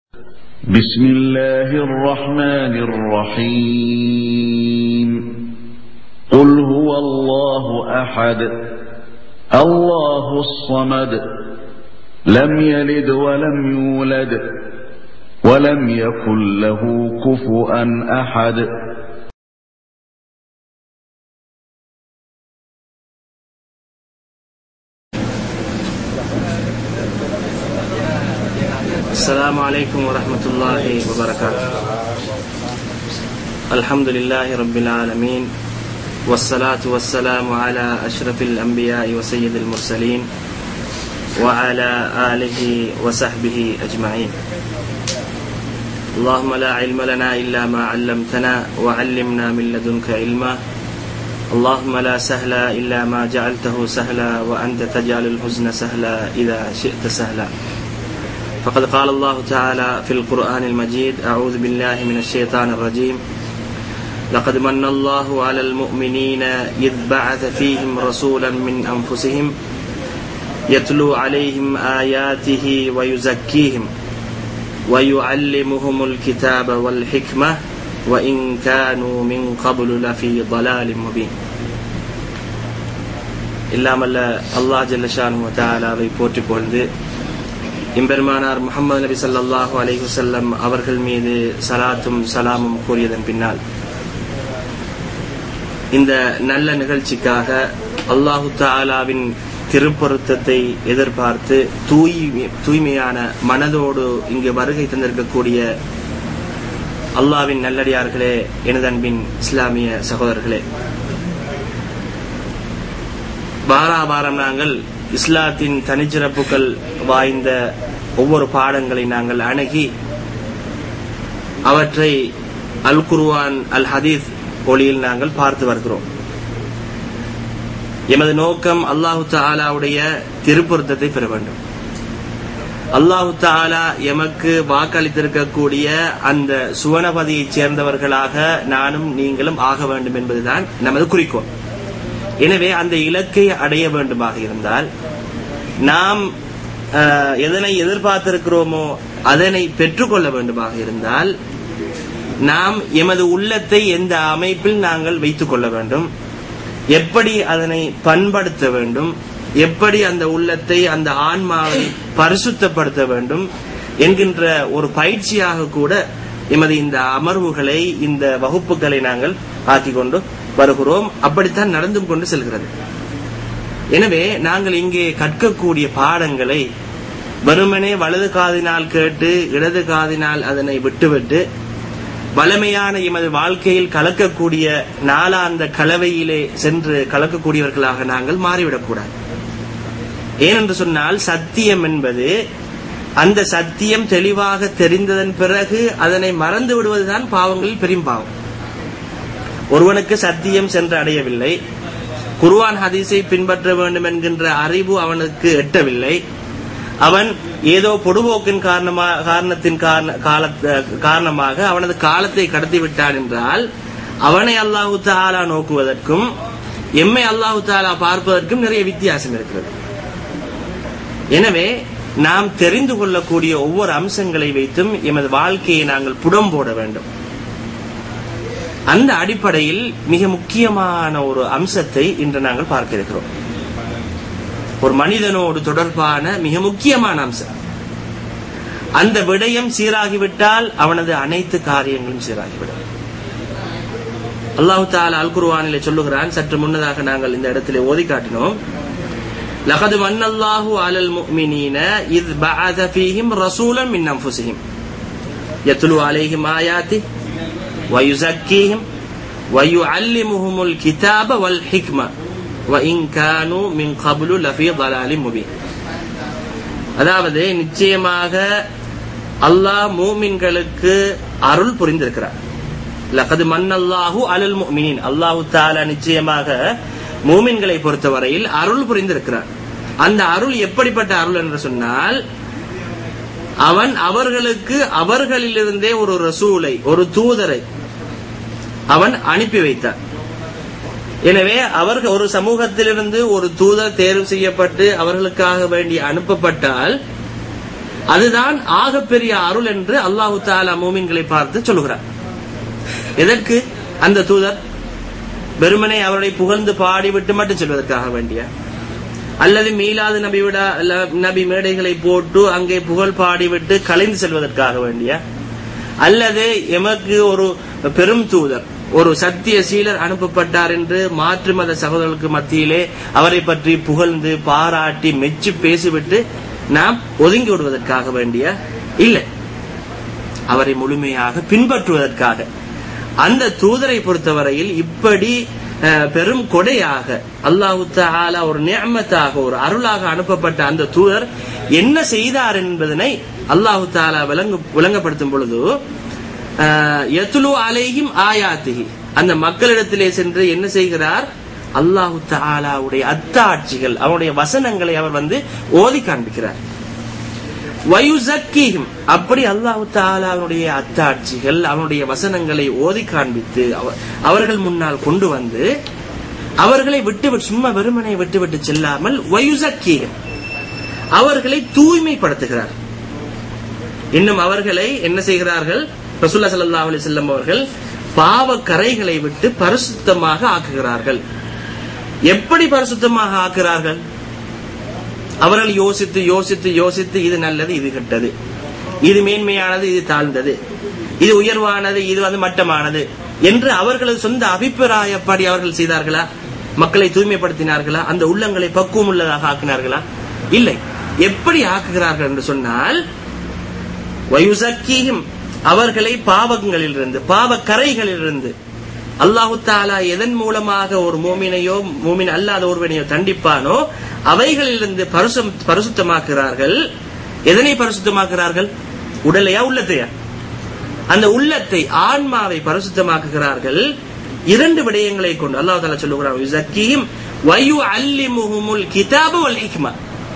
بسم الله الرحمن الرحيم قل هو الله أحد الله الصمد لم يلد ولم يولد ولم يكن له كفؤا أحد السلام عليكم ورحمة الله وبركاته الحمد لله رب العالمين والصلاة والسلام على أشرف الأنبياء وسيد المرسلين وعلى آله وصحبه أجمعين اللهم لا علم لنا إلا ما علمتنا وعلمنا من لدنك علما اللهم لا سهل إلا ما جعلته سهلا وأنت تجعل الحزن سهلا إذا شئت سهلا فقد قال الله تعالى في القرآن المجيد أعوذ بالله من الشيطان الرجيم لقد من الله على المؤمنين إذ بعث فيهم رسولا من أنفسهم يتلو عليهم آياته ويزكيهم ويعلمهم الكتاب والحكمة وإن كانوا من قبل لفي ضلال مبين இல்லாமல்ல அல்லாஹ் ஜல்லஷானு தாலாவை போற்றிக் கொண்டு இம்பெருமானார் முகமது நபி சல்லாஹூ அலைஹி வஸல்லம் அவர்கள் மீது சலாத்தும் சலாமும் கூறியதன் பின்னால் இந்த நல்ல நிகழ்ச்சிக்காக அல்லாஹு தாலாவின் திருப்பொருத்தத்தை எதிர்பார்த்து தூய்மை தூய்மையான மனதோடு இங்கு வருகை தந்திருக்கக்கூடிய அல்லாவின் நல்லடியார்களே எனதன்பின் இஸ்லாமிய சகோதரர்களே வாராபாரம் நாங்கள் இஸ்லாத்தின் தனிச்சிறப்புகள் வாய்ந்த ஒவ்வொரு பாடங்களை நாங்கள் அணுகி அவற்றை அல் குர்வான் அல் ஹதீஸ் ஒளியில் நாங்கள் பார்த்து வருகிறோம் எமது நோக்கம் அல்லாஹு தாலாவுடைய திருப்பொருத்தத்தை பெற வேண்டும் அல்லாஹு தாலா எமக்கு வாக்களித்திருக்கக்கூடிய அந்த சுவனபதியைச் சேர்ந்தவர்களாக நானும் நீங்களும் ஆக வேண்டும் என்பதுதான் நமது குறிக்கோள் எனவே அந்த இலக்கை அடைய வேண்டுமாக இருந்தால் நாம் எதனை எதிர்பார்த்திருக்கிறோமோ அதனை பெற்றுக்கொள்ள வேண்டுமாக இருந்தால் நாம் எமது உள்ளத்தை எந்த அமைப்பில் நாங்கள் வைத்துக் கொள்ள வேண்டும் எப்படி அதனை பண்படுத்த வேண்டும் எப்படி அந்த உள்ளத்தை அந்த ஆன்மாவை பரிசுத்தப்படுத்த வேண்டும் என்கின்ற ஒரு பயிற்சியாக கூட எமது இந்த அமர்வுகளை இந்த வகுப்புகளை நாங்கள் ஆக்கிக் கொண்டு வருகிறோம் அப்படித்தான் நடந்து கொண்டு செல்கிறது எனவே நாங்கள் இங்கே கற்கக்கூடிய பாடங்களை வெறுமனே வலது காதினால் கேட்டு இடது காதினால் அதனை விட்டுவிட்டு வளமையான எமது வாழ்க்கையில் கலக்கக்கூடிய நாளாந்த கலவையிலே சென்று கலக்கக்கூடியவர்களாக நாங்கள் மாறிவிடக்கூடாது ஏனென்று சொன்னால் சத்தியம் என்பது அந்த சத்தியம் தெளிவாக தெரிந்ததன் பிறகு அதனை மறந்து விடுவதுதான் பாவங்களில் பெரும் பாவம் ஒருவனுக்கு சத்தியம் சென்று அடையவில்லை குர்வான் ஹதீஸை பின்பற்ற வேண்டும் என்கின்ற அறிவு அவனுக்கு எட்டவில்லை அவன் ஏதோ பொடுபோக்கின் காரணமாக காரணத்தின் காரணமாக அவனது காலத்தை கடத்தி விட்டான் என்றால் அவனை அல்லாஹு தாலா நோக்குவதற்கும் எம்மை அல்லாஹு தாலா பார்ப்பதற்கும் நிறைய வித்தியாசம் இருக்கிறது எனவே நாம் தெரிந்து கொள்ளக்கூடிய ஒவ்வொரு அம்சங்களை வைத்தும் எமது வாழ்க்கையை நாங்கள் புடம் போட வேண்டும் அந்த அடிப்படையில் மிக முக்கியமான ஒரு அம்சத்தை இன்று நாங்கள் பார்க்க இருக்கிறோம் ஒரு மனிதனோடு தொடர்பான மிக முக்கியமான அம்சம் அந்த விடயம் சீராகிவிட்டால் அவனது அனைத்து காரியங்களும் சீராகிவிடும் அல்லாஹு தாலா அல் குருவானிலே சொல்லுகிறான் சற்று முன்னதாக நாங்கள் இந்த இடத்திலே ஓதி காட்டினோம் لقد من الله على المؤمنين إذ بعث فيهم رسولا من أنفسهم يتلو عليهم آياته ويزكيهم ويعلمهم الكتاب والحكمة وإن كانوا من قبل لفي ضلال مبين அதாவது நிச்சயமாக அல்லாஹ் மூமின்களுக்கு அருள் புரிந்திருக்கிறார் லகது மன்னல்லாஹு அலல் முமினின் அல்லாஹு தாலா நிச்சயமாக மூமின்களை பொறுத்தவரையில் அருள் புரிந்திருக்கிறார் அந்த அருள் எப்படிப்பட்ட அருள் என்று சொன்னால் அவன் அவர்களுக்கு அவர்களிலிருந்தே ஒரு ரசூலை ஒரு தூதரை அவன் அனுப்பி வைத்தார் எனவே அவர்கள் ஒரு சமூகத்திலிருந்து ஒரு தூதர் தேர்வு செய்யப்பட்டு அவர்களுக்காக வேண்டி அனுப்பப்பட்டால் அதுதான் ஆகப்பெரிய அருள் என்று அல்லாஹு தாலா மூமின்களை பார்த்து சொல்லுகிறார் எதற்கு அந்த தூதர் வெறுமனை அவருடைய புகழ்ந்து பாடிவிட்டு மட்டும் செல்வதற்காக வேண்டிய அல்லது மீளாது நபி விட நபி மேடைகளை போட்டு அங்கே புகழ் பாடிவிட்டு கலைந்து செல்வதற்காக வேண்டிய அல்லது எமக்கு ஒரு பெரும் தூதர் ஒரு சத்திய சீலர் அனுப்பப்பட்டார் என்று மாற்று மத சகோதரர்களுக்கு மத்தியிலே அவரை பற்றி புகழ்ந்து பாராட்டி மெச்சு பேசிவிட்டு நாம் ஒதுங்கி விடுவதற்காக வேண்டிய இல்லை அவரை முழுமையாக பின்பற்றுவதற்காக அந்த தூதரை பொறுத்தவரையில் இப்படி பெரும் கொடையாக அல்லாஹு தாலா ஒரு நியமத்தாக ஒரு அருளாக அனுப்பப்பட்ட அந்த தூதர் என்ன செய்தார் என்பதனை அல்லாஹு தாலா விளங்கு விளங்கப்படுத்தும் பொழுது எத்துலு அலையும் ஆயாத்திகி அந்த மக்களிடத்திலே சென்று என்ன செய்கிறார் அல்லாஹு தாலாவுடைய அத்தாட்சிகள் அவருடைய வசனங்களை அவர் வந்து ஓதி காண்பிக்கிறார் வயுசக்கீகம் அப்படி அல்லாஹு தாலாவுடைய அத்தாட்சிகள் அவனுடைய வசனங்களை ஓதி காண்பித்து அவர்கள் முன்னால் கொண்டு வந்து அவர்களை விட்டு சும்மா வெறுமனை விட்டு விட்டு செல்லாமல் வயுசக்கீகம் அவர்களை தூய்மைப்படுத்துகிறார் இன்னும் அவர்களை என்ன செய்கிறார்கள் ரசூல்லா சல்லா அலி செல்லம் அவர்கள் பாவ கரைகளை விட்டு பரிசுத்தமாக ஆக்குகிறார்கள் எப்படி பரிசுத்தமாக ஆக்குகிறார்கள் அவர்கள் யோசித்து யோசித்து யோசித்து இது நல்லது இது கெட்டது இது மேன்மையானது இது தாழ்ந்தது இது உயர்வானது இது வந்து மட்டமானது என்று அவர்களது சொந்த அபிப்பிராயப்படி அவர்கள் செய்தார்களா மக்களை தூய்மைப்படுத்தினார்களா அந்த உள்ளங்களை பக்குவம் உள்ளதாக ஆக்கினார்களா இல்லை எப்படி ஆக்குகிறார்கள் என்று சொன்னால் வயுசக்கீகம் அவர்களை பாவங்களிலிருந்து பாவ கரைகளிலிருந்து அல்லாஹு தாலா எதன் மூலமாக ஒரு மோமினையோ மோமின் அல்லாத ஒருவனையோ தண்டிப்பானோ அவைகளிலிருந்து பரிசு பரிசுத்தமாக்குகிறார்கள் எதனை பரிசுத்தமாக்குறார்கள் உடலையா உள்ளத்தையா அந்த உள்ளத்தை ஆன்மாவை பரிசுத்தமாக்குகிறார்கள் இரண்டு விடயங்களை கொண்டு அல்லாஹ் தாலா சொல்லுகிறான் வயு அல்லி முகமுல் கிதாபு வல் ஹிக்மா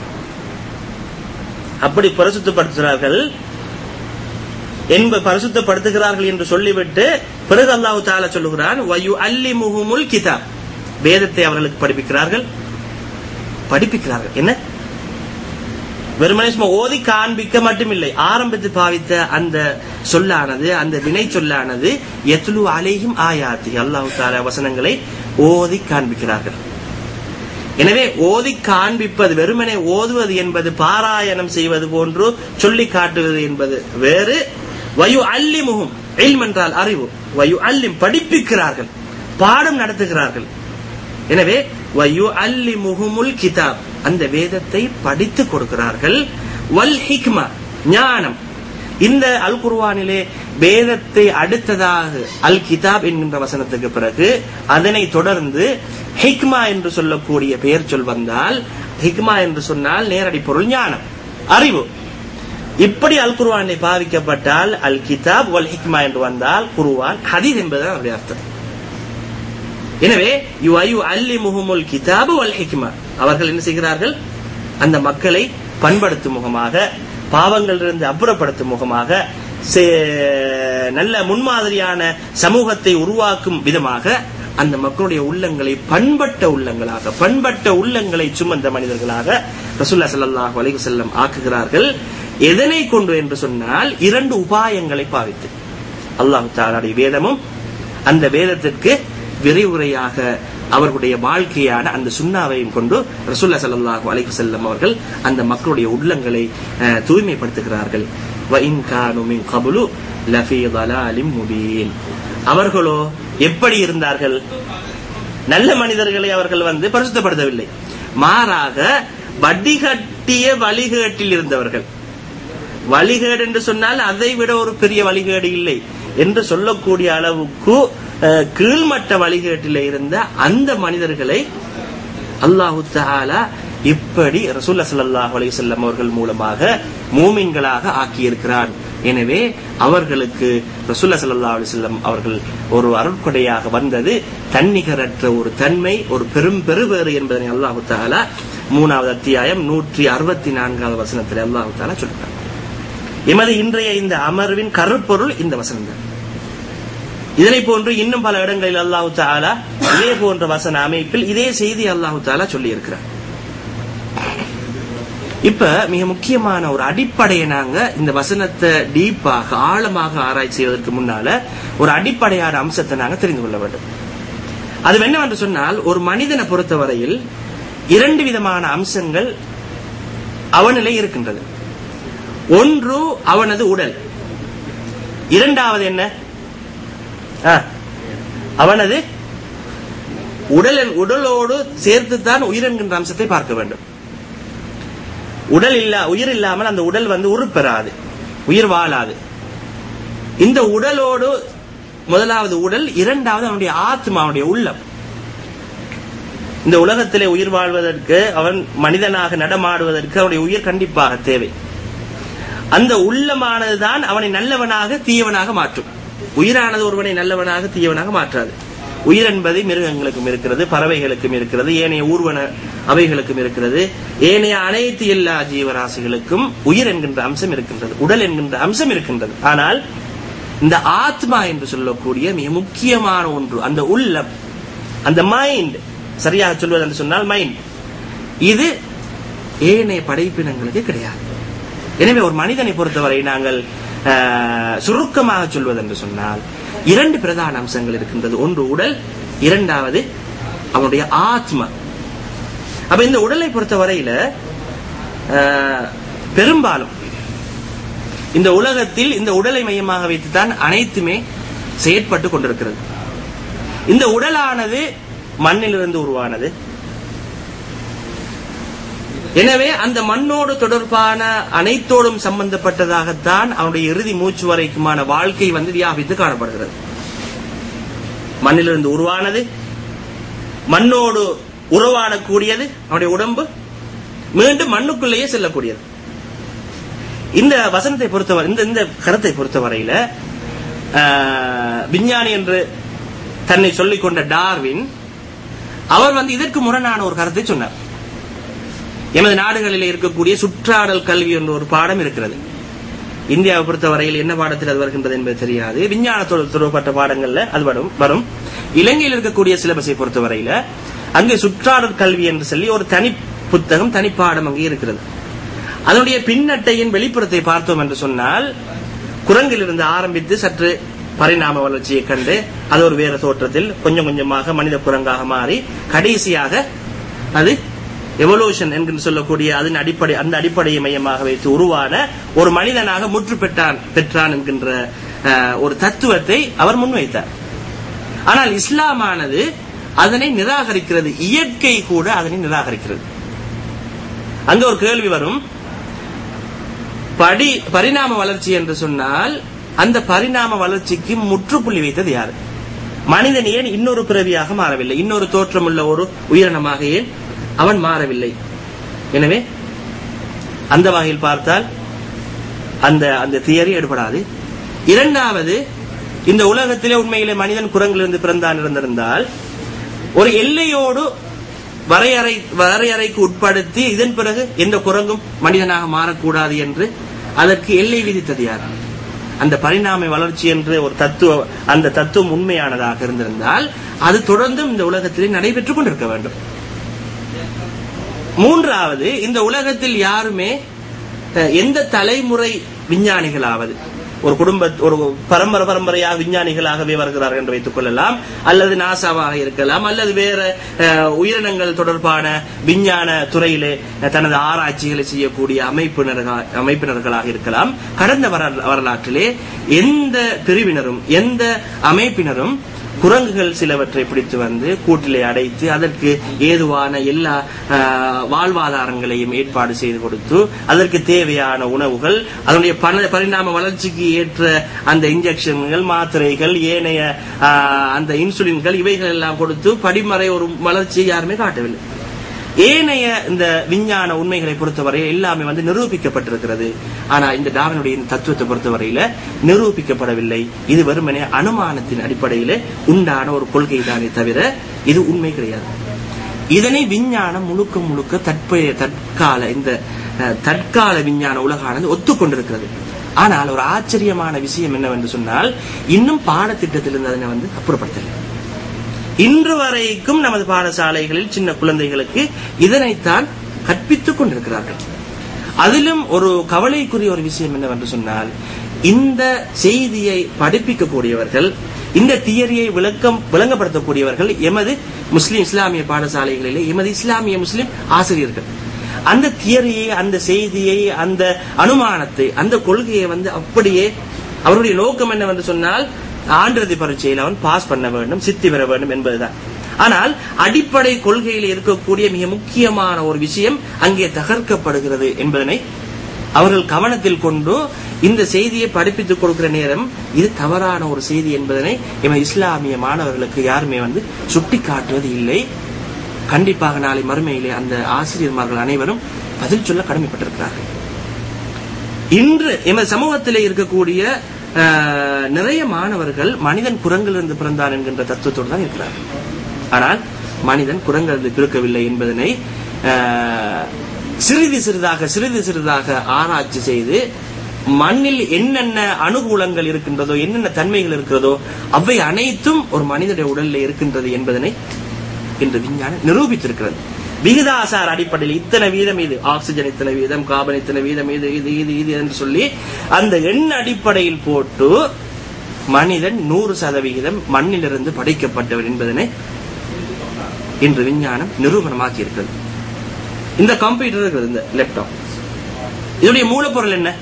அப்படி பரிசுத்தப்படுத்துகிறார்கள் என்ப பரிசுத்தப்படுத்துகிறார்கள் என்று சொல்லிவிட்டு பிறகு அல்லாஹு தாலா சொல்லுகிறான் வயு அல்லி முகமுல் கிதாப் வேதத்தை அவர்களுக்கு படிப்பிக்கிறார்கள் படிப்பிக்கிறார்கள் என்ன வெறுமனே சும்மா ஓதி காண்பிக்க மட்டுமில்லை ஆரம்பித்து பாவித்த அந்த சொல்லானது அந்த வினை சொல்லானது எத்துலு அலையும் ஆயாத்தி அல்லாஹு தாலா வசனங்களை ஓதி காண்பிக்கிறார்கள் எனவே ஓதி காண்பிப்பது வெறுமனே ஓதுவது என்பது பாராயணம் செய்வது போன்று சொல்லி காட்டுவது என்பது வேறு வயு அல்லி முகம் என்றால் அறிவு வயு அல்லிம் படிப்பிக்கிறார்கள் பாடம் நடத்துகிறார்கள் எனவே வயு அல்லி முகமுல் கிதாப் அந்த வேதத்தை படித்து கொடுக்கிறார்கள் வல் ஹிக்மா ஞானம் இந்த அல் குர்வானிலே வேதத்தை அடுத்ததாக அல் கிதாப் என்கின்ற வசனத்துக்கு பிறகு அதனை தொடர்ந்து ஹிக்மா என்று சொல்லக்கூடிய பெயர் சொல் வந்தால் ஹிக்மா என்று சொன்னால் நேரடி பொருள் ஞானம் அறிவு இப்படி அல் குர்வானை பாவிக்கப்பட்டால் அல் கிதாப் வல் ஹிக்மா என்று வந்தால் குருவான் ஹதீஸ் என்பதுதான் அவருடைய அர்த்தம் எனவே யு ஐயு அல்லி முகமுல் கிதாபு வல் ஹிக்மா அவர்கள் என்ன செய்கிறார்கள் அந்த மக்களை பண்படுத்தும் முகமாக பாவங்களிலிருந்து அப்புறப்படுத்தும் முகமாக நல்ல முன்மாதிரியான சமூகத்தை உருவாக்கும் விதமாக அந்த மக்களுடைய உள்ளங்களை பண்பட்ட உள்ளங்களாக பண்பட்ட உள்ளங்களை சுமந்த மனிதர்களாக ரசூல்லா சல்லாஹ் அலைஹி செல்லம் ஆக்குகிறார்கள் எதனை கொண்டு என்று சொன்னால் இரண்டு உபாயங்களை பாவித்து அல்லாஹு தாலாடைய வேதமும் அந்த வேதத்திற்கு விரிவுரையாக அவர்களுடைய வாழ்க்கையான அந்த சுண்ணாவையும் கொண்டு ரசூல்லா சல்லாஹூ அலைஹி செல்லம் அவர்கள் அந்த மக்களுடைய உள்ளங்களை தூய்மைப்படுத்துகிறார்கள் அவர்களோ எப்படி இருந்தார்கள் நல்ல மனிதர்களை அவர்கள் வந்து பரிசுத்தப்படுத்தவில்லை மாறாக வடிகட்டிய வழிகேட்டில் இருந்தவர்கள் வழிகேடு என்று சொன்னால் அதை விட ஒரு பெரிய வழிகேடு இல்லை என்று சொல்லக்கூடிய அளவுக்கு கீழ்மட்ட வழிகேட்டில் இருந்த அந்த மனிதர்களை அல்லாஹு தாலா இப்படி ரசூல்லா சல்லாஹ் அலிசல்லம் அவர்கள் மூலமாக மூமின்களாக ஆக்கியிருக்கிறான் எனவே அவர்களுக்கு ரசூல்லா சல்லா அலிசல்லம் அவர்கள் ஒரு அருட்கொடையாக வந்தது தன்னிகரற்ற ஒரு தன்மை ஒரு பெரும் பெருவேறு என்பதனை அல்லாஹு தாலா மூணாவது அத்தியாயம் நூற்றி அறுபத்தி நான்காவது வசனத்தில் அல்லாஹு தாலா சொல்கிறார் எமது இன்றைய இந்த அமர்வின் கருப்பொருள் இந்த வசனம் தான் இதனை போன்று இன்னும் பல இடங்களில் அல்லாஹு தாலா இதே போன்ற வசன அமைப்பில் இதே செய்தி அல்லாஹு தாலா சொல்லி இருக்கிறார் இப்ப மிக முக்கியமான ஒரு அடிப்படையை நாங்க இந்த வசனத்தை டீப்பாக ஆழமாக ஆராய்ச்சி செய்வதற்கு முன்னால ஒரு அடிப்படையான அம்சத்தை நாங்க தெரிந்து கொள்ள வேண்டும் அது என்னவென்று சொன்னால் ஒரு மனிதனை பொறுத்தவரையில் இரண்டு விதமான அம்சங்கள் அவனிலே இருக்கின்றது ஒன்று அவனது உடல் இரண்டாவது என்ன ஆ, அவனது உடல் உடலோடு சேர்த்துத்தான் உயிர் என்கின்ற அம்சத்தை பார்க்க வேண்டும் உடல் இல்ல உயிர் இல்லாமல் அந்த உடல் வந்து உருப்பெறாது உயிர் வாழாது இந்த உடலோடு முதலாவது உடல் இரண்டாவது அவனுடைய ஆத்மா அவனுடைய உள்ளம் இந்த உலகத்திலே உயிர் வாழ்வதற்கு அவன் மனிதனாக நடமாடுவதற்கு அவனுடைய உயிர் கண்டிப்பாக தேவை அந்த உள்ளமானதுதான் அவனை நல்லவனாக தீயவனாக மாற்றும் உயிரானது ஒருவனை நல்லவனாக தீயவனாக மாற்றாது உயிர் என்பது மிருகங்களுக்கும் இருக்கிறது பறவைகளுக்கும் இருக்கிறது ஏனைய ஊர்வன அவைகளுக்கும் இருக்கிறது ஏனைய அனைத்து எல்லா ஜீவராசிகளுக்கும் உயிர் என்கின்ற அம்சம் இருக்கின்றது உடல் என்கின்ற அம்சம் இருக்கின்றது ஆனால் இந்த ஆத்மா என்று சொல்லக்கூடிய மிக முக்கியமான ஒன்று அந்த உள்ளம் அந்த மைண்ட் சரியாக சொல்வது என்று சொன்னால் மைண்ட் இது ஏனைய படைப்பினங்களுக்கு கிடையாது எனவே ஒரு மனிதனை பொறுத்தவரை நாங்கள் ஆஹ், சுருக்கமாக சொல்வது என்று சொன்னால் இரண்டு பிரதான அம்சங்கள் இருக்கின்றது ஒன்று உடல் இரண்டாவது அவனுடைய ஆத்மா அப்ப இந்த உடலை பொறுத்தவரையில ஆஹ், பெரும்பாலும் இந்த உலகத்தில் இந்த உடலை மையமாக வைத்துத்தான் அனைத்துமே செயற்பட்டு கொண்டிருக்கிறது இந்த உடலானது மண்ணிலிருந்து உருவானது எனவே அந்த மண்ணோடு தொடர்பான அனைத்தோடும் சம்பந்தப்பட்டதாகத்தான் அவனுடைய இறுதி மூச்சு வரைக்குமான வாழ்க்கை வந்து வியாபித்து காணப்படுகிறது மண்ணிலிருந்து உருவானது மண்ணோடு உறவாடக்கூடியது அவனுடைய உடம்பு மீண்டும் மண்ணுக்குள்ளேயே செல்லக்கூடியது இந்த வசனத்தை பொறுத்தவரை இந்த இந்த கருத்தை பொறுத்தவரையில ஆஹ், விஞ்ஞானி என்று தன்னை சொல்லிக் கொண்ட டார்வின் அவர் வந்து இதற்கு முரணான ஒரு கருத்தை சொன்னார் எமது நாடுகளில் இருக்கக்கூடிய சுற்றாடல் கல்வி என்ற ஒரு பாடம் இருக்கிறது இந்தியாவை பொறுத்தவரையில் என்ன பாடத்தில் அது வருகின்றது என்பது தெரியாது விஞ்ஞானத்தோடு தொடர்பட்ட பாடங்கள்ல அது வரும் வரும் இலங்கையில் இருக்கக்கூடிய சிலபஸை பொறுத்தவரையில அங்கே சுற்றாடல் கல்வி என்று சொல்லி ஒரு தனி புத்தகம் தனி பாடம் அங்கே இருக்கிறது அதனுடைய பின்னட்டையின் வெளிப்புறத்தை பார்த்தோம் என்று சொன்னால் குரங்கிலிருந்து ஆரம்பித்து சற்று பரிணாம வளர்ச்சியை கண்டு அது ஒரு வேறு தோற்றத்தில் கொஞ்சம் கொஞ்சமாக மனித குரங்காக மாறி கடைசியாக அது எவல்யூஷன் என்று சொல்லக்கூடிய அதன் அடிப்படை அந்த அடிப்படையை மையமாக வைத்து உருவான ஒரு மனிதனாக முற்று பெற்றான் பெற்றான் என்கின்ற அஹ், ஒரு தத்துவத்தை அவர் முன்வைத்தார் ஆனால் இஸ்லாமானது அதனை நிராகரிக்கிறது இயற்கை கூட அதனை நிராகரிக்கிறது அங்க ஒரு கேள்வி வரும் படி பரிணாம வளர்ச்சி என்று சொன்னால் அந்த பரிணாம வளர்ச்சிக்கு முற்றுப்புள்ளி வைத்தது யாரு மனிதன் ஏன் இன்னொரு பிறவியாக மாறவில்லை இன்னொரு தோற்றமுள்ள ஒரு உயிரினமாக ஏன் அவன் மாறவில்லை எனவே அந்த வகையில் பார்த்தால் அந்த அந்த தியரி எடுபடாது இரண்டாவது இந்த உலகத்திலே உண்மையிலே மனிதன் குரங்கிலிருந்து பிறந்தான் இருந்திருந்தால் ஒரு எல்லையோடு வரையறை வரையறைக்கு உட்படுத்தி இதன் பிறகு எந்த குரங்கும் மனிதனாக மாறக்கூடாது என்று அதற்கு எல்லை விதித்தது யார் அந்த பரிணாம வளர்ச்சி என்று ஒரு தத்துவ அந்த தத்துவம் உண்மையானதாக இருந்திருந்தால் அது தொடர்ந்தும் இந்த உலகத்திலே நடைபெற்றுக் கொண்டிருக்க வேண்டும் மூன்றாவது இந்த உலகத்தில் யாருமே அஹ், எந்த தலைமுறை விஞ்ஞானிகளாவது ஒரு குடும்ப ஒரு பரம்பரை பரம்பரையாக விஞ்ஞானிகளாகவே வருகிறார்கள் என்று வைத்துக் கொள்ளலாம் அல்லது நாசாவாக இருக்கலாம் அல்லது வேற அஹ், உயிரினங்கள் தொடர்பான விஞ்ஞான துறையிலே அஹ், தனது ஆராய்ச்சிகளை செய்யக்கூடிய அமைப்பினர்கள் அமைப்பினர்களாக இருக்கலாம் கடந்த வரலா- வரலாற்றிலே எந்த பிரிவினரும் எந்த அமைப்பினரும் குரங்குகள் சிலவற்றை பிடித்து வந்து கூட்டிலே அடைத்து அதற்கு ஏதுவான எல்லா ஆஹ், வாழ்வாதாரங்களையும் ஏற்பாடு செய்து கொடுத்து அதற்கு தேவையான உணவுகள் அதனுடைய பண பரிணாம வளர்ச்சிக்கு ஏற்ற அந்த இன்ஜெக்ஷன்கள் மாத்திரைகள் ஏனைய ஆஹ், அந்த இன்சுலின்கள் இவைகள் எல்லாம் கொடுத்து படிமறை ஒரு வளர்ச்சியை யாருமே காட்டவில்லை ஏனைய இந்த விஞ்ஞான உண்மைகளை பொறுத்தவரை எல்லாமே வந்து நிரூபிக்கப்பட்டிருக்கிறது ஆனா இந்த டார்வினுடைய இந்த தத்துவத்தை பொறுத்தவரையில நிரூபிக்கப்படவில்லை இது வெறுமனே அனுமானத்தின் அடிப்படையில உண்டான ஒரு கொள்கை தானே தவிர இது உண்மை கிடையாது இதனை விஞ்ஞானம் முழுக்க முழுக்க தற்போதைய தற்கால இந்த அஹ், தற்கால விஞ்ஞான உலகானது ஒத்துக்கொண்டிருக்கிறது ஆனால் ஒரு ஆச்சரியமான விஷயம் என்னவென்று சொன்னால் இன்னும் பாடத்திட்டத்திலிருந்து அதனை வந்து அப்புறப்படுத்தலை இன்று வரைக்கும் நமது பாடசாலைகளில் சின்ன குழந்தைகளுக்கு இதனைத்தான் கற்பித்துக் கொண்டிருக்கிறார்கள் அதிலும் ஒரு கவலைக்குரிய ஒரு விஷயம் என்னவென்று சொன்னால் இந்த செய்தியை படிப்பிக்கக்கூடியவர்கள் இந்த தியரியை விளக்கம் விளங்கப்படுத்தக்கூடியவர்கள் எமது முஸ்லிம் இஸ்லாமிய பாடசாலைகளிலே எமது இஸ்லாமிய முஸ்லிம் ஆசிரியர்கள் அந்த தியரியை அந்த செய்தியை அந்த அனுமானத்தை அந்த கொள்கையை வந்து அப்படியே அவருடைய நோக்கம் என்னவென்று சொன்னால் ஆண்டிரதி பரீட்சையில் அவன் பாஸ் பண்ண வேண்டும் சித்தி பெற வேண்டும் என்பதுதான் ஆனால் அடிப்படை கொள்கையில் இருக்கக்கூடிய மிக முக்கியமான ஒரு விஷயம் அங்கே தகர்க்கப்படுகிறது என்பதனை அவர்கள் கவனத்தில் கொண்டு இந்த செய்தியை படிப்பித்துக் கொடுக்கிற நேரம் இது தவறான ஒரு செய்தி என்பதனை எமது இஸ்லாமிய மாணவர்களுக்கு யாருமே வந்து சுட்டி காட்டுவது இல்லை கண்டிப்பாக நாளை மறுமையிலே அந்த ஆசிரியர்மார்கள் அனைவரும் பதில் சொல்ல கடமைப்பட்டிருக்கிறார்கள் இன்று எமது சமூகத்திலே இருக்கக்கூடிய ஆஹ், நிறைய மாணவர்கள் மனிதன் குரங்கிலிருந்து பிறந்தான் என்கின்ற தத்துவத்தோடு தான் இருக்கிறார்கள் ஆனால் மனிதன் குரங்கிலிருந்து பிறக்கவில்லை என்பதனை ஆஹ், சிறிது சிறிதாக சிறிது சிறிதாக ஆராய்ச்சி செய்து மண்ணில் என்னென்ன அனுகூலங்கள் இருக்கின்றதோ என்னென்ன தன்மைகள் இருக்கிறதோ அவை அனைத்தும் ஒரு மனிதனுடைய உடலில் இருக்கின்றது என்பதனை இன்று விஞ்ஞானம் நிரூபித்திருக்கிறது விகிதாசார அடிப்படையில் இத்தனை வீதம் இது ஆக்சிஜன் இத்தனை வீதம் கார்பன் இத்தனை வீதம் இது இது இது இது என்று சொல்லி அந்த எண் அடிப்படையில் போட்டு மனிதன் நூறு சதவிகிதம் மண்ணிலிருந்து படைக்கப்பட்டவர் என்பதனை இன்று விஞ்ஞானம் நிரூபணமாக்கி இருக்கிறது இந்த கம்ப்யூட்டர் இருக்கிறது இந்த லேப்டாப் இதனுடைய மூலப்பொருள் என்ன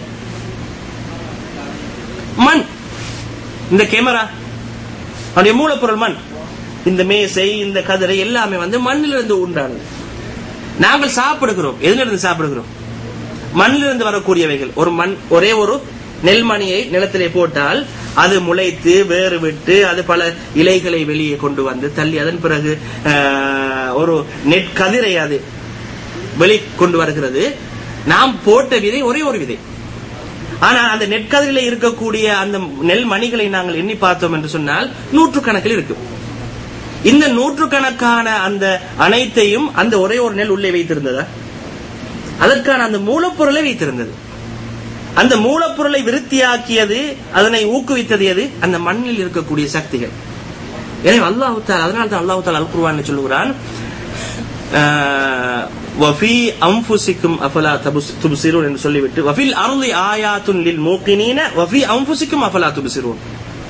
மண் இந்த கேமரா அதனுடைய மூலப்பொருள் மண் இந்த மேசை இந்த கதிரை எல்லாமே வந்து மண்ணிலிருந்து உண்டானது நாங்கள் சாப்பிடுகிறோம் எதிலிருந்து சாப்பிடுகிறோம் மண்ணிலிருந்து வரக்கூடியவைகள் ஒரு மண் ஒரே ஒரு நெல்மணியை நிலத்திலே போட்டால் அது முளைத்து வேறு விட்டு அது பல இலைகளை வெளியே கொண்டு வந்து தள்ளி அதன் பிறகு ஆஹ், ஒரு நெற்கதிரை அது வெளி கொண்டு வருகிறது நாம் போட்ட விதை ஒரே ஒரு விதை ஆனா அந்த நெற்கதிரில இருக்கக்கூடிய அந்த நெல் மணிகளை நாங்கள் எண்ணி பார்த்தோம் என்று சொன்னால் நூற்றுக்கணக்கில் இருக்கும் இந்த நூற்றுக்கணக்கான அந்த அனைத்தையும் அந்த ஒரே ஒரு நெல் உள்ளே வைத்திருந்ததா அதற்கான அந்த மூலப்பொருளை வைத்திருந்தது அந்த மூலப்பொருளை விருத்தியாக்கியது அதனை ஊக்குவித்தது எது அந்த மண்ணில் இருக்கக்கூடிய சக்திகள் எனவே அல்லாஹு தாலா அதனால தான் அல்லாஹு தாலா அல் குர்ஆன்ல சொல்லுகிறான் ஆஹ், வஃபி அன்ஃபுசிக்கும் அஃபலா தபுஸ்- துப்சிரூன் என்று சொல்லிவிட்டு வஃபில் அருளி ஆயாத்துன் லில் மூக்கினீன வஃபி அன்ஃபுசிக்கும் அஃபலா துப்சிரூன்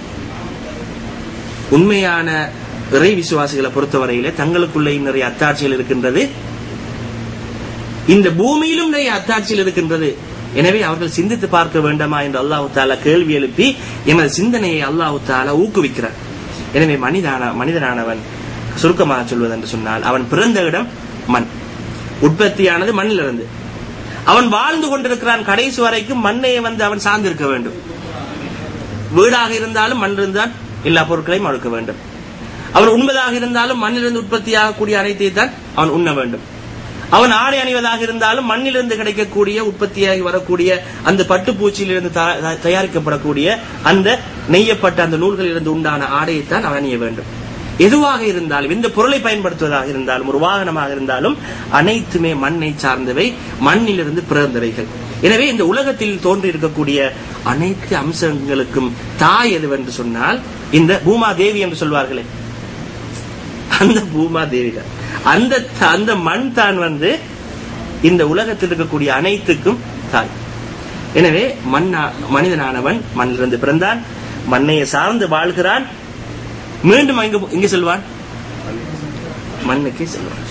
உண்மையான இறை விசுவாசிகளை பொறுத்தவரையிலே தங்களுக்குள்ளே நிறைய அத்தாட்சிகள் இருக்கின்றது இந்த பூமியிலும் நிறைய அத்தாட்சிகள் இருக்கின்றது எனவே அவர்கள் சிந்தித்து பார்க்க வேண்டாமா என்று அல்லாஹு தாலா கேள்வி எழுப்பி எமது சிந்தனையை அல்லாஹு தாலா ஊக்குவிக்கிறார் எனவே மனிதான மனிதனானவன் சுருக்கமாக சொல்வது என்று சொன்னால் அவன் பிறந்த இடம் மண் உற்பத்தியானது மண்ணிலிருந்து அவன் வாழ்ந்து கொண்டிருக்கிறான் கடைசி வரைக்கும் மண்ணையை வந்து அவன் சார்ந்திருக்க வேண்டும் வீடாக இருந்தாலும் மண் இருந்தால் எல்லா பொருட்களையும் அழுக்க வேண்டும் அவன் உண்பதாக இருந்தாலும் மண்ணிலிருந்து உற்பத்தியாகக்கூடிய அனைத்தையும் தான் அவன் உண்ண வேண்டும் அவன் ஆடை அணிவதாக இருந்தாலும் மண்ணிலிருந்து கிடைக்கக்கூடிய உற்பத்தியாகி வரக்கூடிய அந்த பட்டுப்பூச்சியிலிருந்து தா- தா- தயாரிக்கப்படக்கூடிய அந்த நெய்யப்பட்ட அந்த நூல்களிலிருந்து உண்டான ஆடையைத்தான் அவன் அணிய வேண்டும் எதுவாக இருந்தாலும் எந்த பொருளை பயன்படுத்துவதாக இருந்தாலும் ஒரு வாகனமாக இருந்தாலும் அனைத்துமே மண்ணை சார்ந்தவை மண்ணிலிருந்து பிறந்தவைகள் எனவே இந்த உலகத்தில் தோன்றி இருக்கக்கூடிய அனைத்து அம்சங்களுக்கும் தாய் எதுவென்று சொன்னால் இந்த பூமா தேவி என்று சொல்வார்களே அந்த பூமா தேவிகள் அந்த த- அந்த மண் தான் வந்து இந்த உலகத்தில் இருக்கக்கூடிய அனைத்துக்கும் தாய் எனவே மண்ணா மனிதனானவன் மண்ணிலிருந்து பிறந்தான் மண்ணையை சார்ந்து வாழ்கிறான் மீண்டும் இங்கு இங்கு செல்வான் மண்ணுக்கே செல்வான்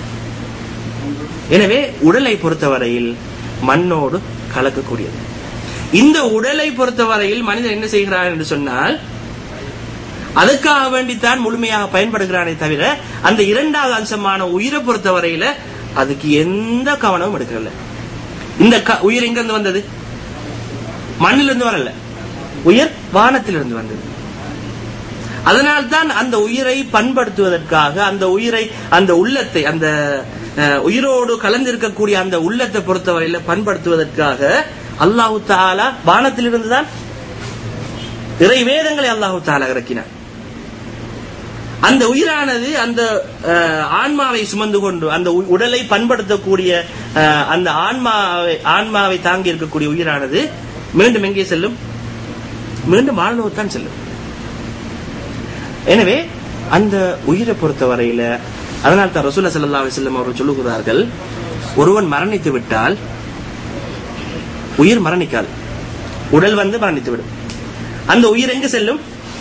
எனவே உடலை பொறுத்தவரையில் மண்ணோடு கலக்கக்கூடியது இந்த உடலை பொறுத்தவரையில் மனிதன் என்ன செய்கிறான் என்று சொன்னால் அதுக்காக வேண்டித்தான் முழுமையாக பயன்படுகிறானே தவிர அந்த இரண்டாவது அம்சமான உயிரை பொறுத்தவரையில அதுக்கு எந்த கவனமும் எடுக்கல இந்த க- உயிர் எங்கிருந்து வந்தது மண்ணிலிருந்து வரல உயிர் வானத்திலிருந்து வந்தது அதனால்தான் அந்த உயிரை பண்படுத்துவதற்காக அந்த உயிரை அந்த உள்ளத்தை அந்த அஹ், உயிரோடு கலந்திருக்கக்கூடிய அந்த உள்ளத்தை பொறுத்தவரையில பண்படுத்துவதற்காக அல்லாஹு தாலா வானத்திலிருந்து தான் இறை வேதங்களை அல்லாஹு தாலா இறக்கினார் அந்த உயிரானது அந்த அஹ், ஆன்மாவை சுமந்து கொண்டு அந்த உ- உடலை பண்படுத்தக்கூடிய அஹ், அந்த ஆன்மாவை ஆன்மாவை தாங்கி இருக்கக்கூடிய உயிரானது மீண்டும் எங்கே செல்லும் மீண்டும் வாழ்நோக்கு தான் செல்லும் எனவே அந்த உயிரை பொறுத்தவரையில அதனால் தான் ரசூல்லா ஸல்லல்லாஹு அலைஹி வஸல்லம் அவர்கள் சொல்லுகிறார்கள் ஒருவன் மரணித்து விட்டால் உயிர் மரணிக்காது உடல் வந்து மரணித்து விடும் அந்த உயிர் எங்க செல்லும்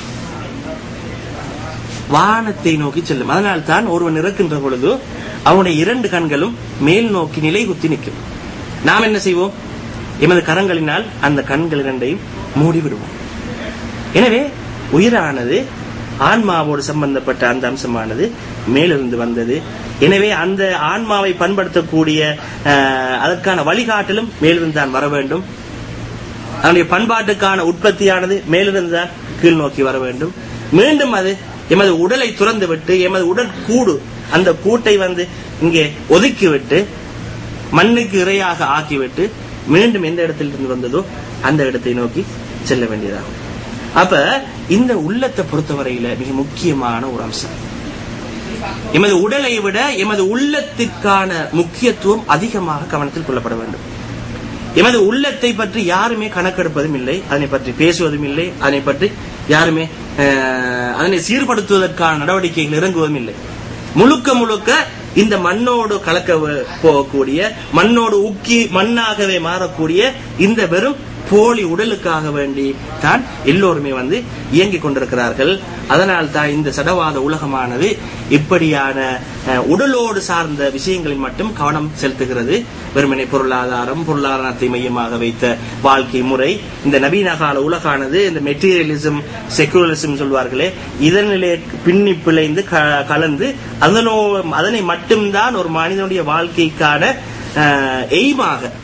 வானத்தை நோக்கி செல்லும் அதனால் தான் ஒருவன் இறக்கின்ற பொழுது அவனுடைய இரண்டு கண்களும் மேல் நோக்கி நிலை குத்தி நிற்கும் நாம் என்ன செய்வோம் எமது கரங்களினால் அந்த கண்கள் இரண்டையும் மூடி விடுவோம் எனவே உயிரானது ஆன்மாவோடு சம்பந்தப்பட்ட அந்த அம்சமானது மேலிருந்து வந்தது எனவே அந்த ஆன்மாவை பண்படுத்தக்கூடிய அஹ், அதற்கான வழிகாட்டலும் மேலிருந்து தான் வர வேண்டும் அதனுடைய பண்பாட்டுக்கான உற்பத்தியானது மேலிருந்து தான் கீழ் நோக்கி வர வேண்டும் மீண்டும் அது எமது உடலை துறந்து விட்டு எமது உடல் கூடு அந்த கூட்டை வந்து இங்கே ஒதுக்கிவிட்டு மண்ணுக்கு இரையாக ஆக்கிவிட்டு மீண்டும் எந்த இடத்திலிருந்து வந்ததோ அந்த இடத்தை நோக்கி செல்ல வேண்டியதாகும் அப்ப இந்த உள்ளத்தை பொறுத்தவரையில மிக முக்கியமான ஒரு அம்சம் எமது உடலை விட எமது உள்ளத்திற்கான முக்கியத்துவம் அதிகமாக கவனத்தில் கொள்ளப்பட வேண்டும் எமது உள்ளத்தை பற்றி யாருமே கணக்கெடுப்பதும் இல்லை அதனை பற்றி பேசுவதும் இல்லை அதனை பற்றி யாருமே அஹ், அதனை சீர்படுத்துவதற்கான நடவடிக்கைகள் இறங்குவதும் இல்லை முழுக்க முழுக்க இந்த மண்ணோடு கலக்க வ- போகக்கூடிய மண்ணோடு உக்கி மண்ணாகவே மாறக்கூடிய இந்த வெறும் போலி உடலுக்காக வேண்டி தான் எல்லோருமே வந்து இயங்கிக் கொண்டிருக்கிறார்கள் அதனால் தான் இந்த சடவாத உலகமானது இப்படியான அஹ், உடலோடு சார்ந்த விஷயங்களில் மட்டும் கவனம் செலுத்துகிறது வெறுமனை பொருளாதாரம் பொருளாதாரத்தை மையமாக வைத்த வாழ்க்கை முறை இந்த நவீன கால உலகானது இந்த மெட்டீரியலிசம் செக்குலரிசம் சொல்வார்களே இதனிலே பின்னி பிழைந்து க- கலந்து அதனோ அதனை மட்டும்தான் ஒரு மனிதனுடைய வாழ்க்கைக்கான எய்மாக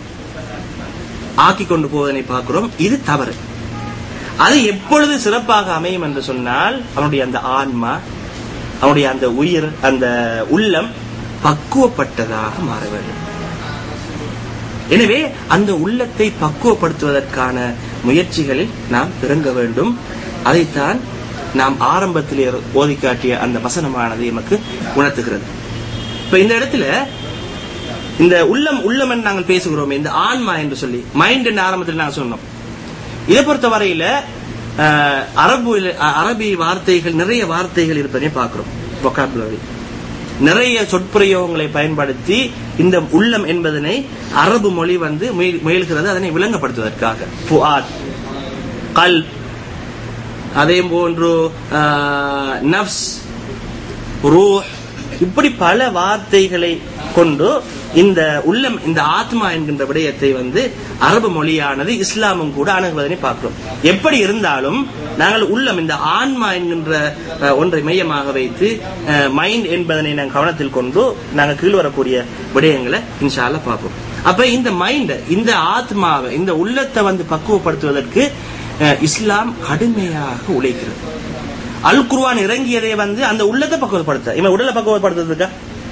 ஆக்கி கொண்டு போவதனை பார்க்கிறோம் இது தவறு அது எப்பொழுது சிறப்பாக அமையும் என்று சொன்னால் அவனுடைய அந்த ஆன்மா அவனுடைய அந்த உயிர் அந்த உள்ளம் பக்குவப்பட்டதாக மாற வேண்டும் எனவே அந்த உள்ளத்தை பக்குவப்படுத்துவதற்கான முயற்சிகளில் நாம் இறங்க வேண்டும் அதைத்தான் நாம் ஆரம்பத்திலே ஓதி காட்டிய அந்த வசனமானது எமக்கு உணர்த்துகிறது இப்ப இந்த இடத்துல இந்த உள்ளம் உள்ளம் என்று நாங்கள் பேசுகிறோமே இந்த ஆன்மா என்று சொல்லி மைண்ட் என்று ஆரம்பத்தில் நாங்கள் சொன்னோம் இதை பொறுத்த வரையில அஹ், அரபு அரபி வார்த்தைகள் நிறைய வார்த்தைகள் இருப்பதை பார்க்கிறோம் vocabulary நிறைய சொற்பிரயோகங்களை பயன்படுத்தி இந்த உள்ளம் என்பதனை அரபு மொழி வந்து முயல்- முயல்கிறது அதனை விளங்கப்படுத்துவதற்காக ஃபுஆத் கல் அதே போன்று ஆஹ், நஃப்ஸ் ரூஹ் இப்படி பல வார்த்தைகளை கொண்டு இந்த உள்ளம் இந்த ஆத்மா என்கின்ற விடயத்தை வந்து அரபு மொழியானது இஸ்லாமும் கூட அணுகுவதனை பார்க்கிறோம் எப்படி இருந்தாலும் நாங்கள் உள்ளம் இந்த ஆன்மா என்கின்ற அஹ், ஒன்றை மையமாக வைத்து மைண்ட் என்பதனை நாங்கள் கவனத்தில் கொண்டு நாங்கள் கீழ் வரக்கூடிய விடயங்களை இன்ஷால்ல பார்ப்போம் அப்ப இந்த மைண்ட் இந்த ஆத்மாவை இந்த உள்ளத்தை வந்து பக்குவப்படுத்துவதற்கு அஹ், இஸ்லாம் கடுமையாக உழைக்கிறது அல் குர்ஆன் இறங்கியதே வந்து அந்த உள்ளத்தை பக்குவப்படுத்த இவன் உடலை பக்குவப்படுத்துறதுக்கா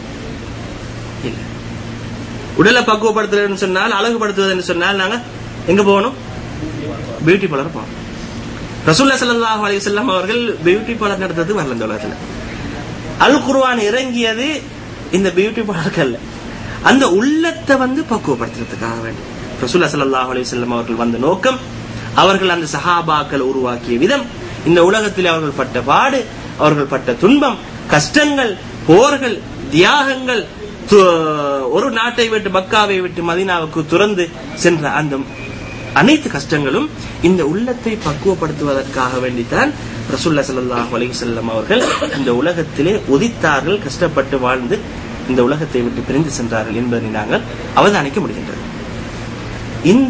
இல்ல உடலை பக்குவப்படுத்துறதுன்னு சொன்னால் அழகுபடுத்துவதுன்னு சொன்னால் நாங்க எங்க போகணும் பியூட்டி பார்லர் போகணும் ரசூல்லா ஸல்லல்லாஹு அலைஹி வஸல்லம் அவர்கள் பியூட்டி பார்லர் நடத்துறது வரல இந்த உலகத்துல அல் குர்ஆன் இறங்கியது இந்த பியூட்டி பார்லருக்கு அல்ல அந்த உள்ளத்தை வந்து பக்குவப்படுத்துறதுக்காக வேண்டி ரசூல்லா ஸல்லல்லாஹு அலைஹி வஸல்லம் அவர்கள் வந்த நோக்கம் அவர்கள் அந்த சஹாபாக்கள் உருவாக்கிய விதம் இந்த உலகத்தில் அவர்கள் பட்ட பாடு அவர்கள் பட்ட துன்பம் கஷ்டங்கள் போர்கள் தியாகங்கள் து- ஒரு நாட்டை விட்டு மக்காவை விட்டு மதீனாவுக்கு துறந்து சென்ற அந்த அனைத்து கஷ்டங்களும் இந்த உள்ளத்தை பக்குவப்படுத்துவதற்காக வேண்டித்தான் ரசூல்லா ஸல்லல்லாஹு அலைஹி வஸல்லம் அவர்கள் இந்த உலகத்திலே உதித்தார்கள் கஷ்டப்பட்டு வாழ்ந்து இந்த உலகத்தை விட்டு பிரிந்து சென்றார்கள் என்பதை நாங்கள் அவதானிக்க முடிகின்றது இந்த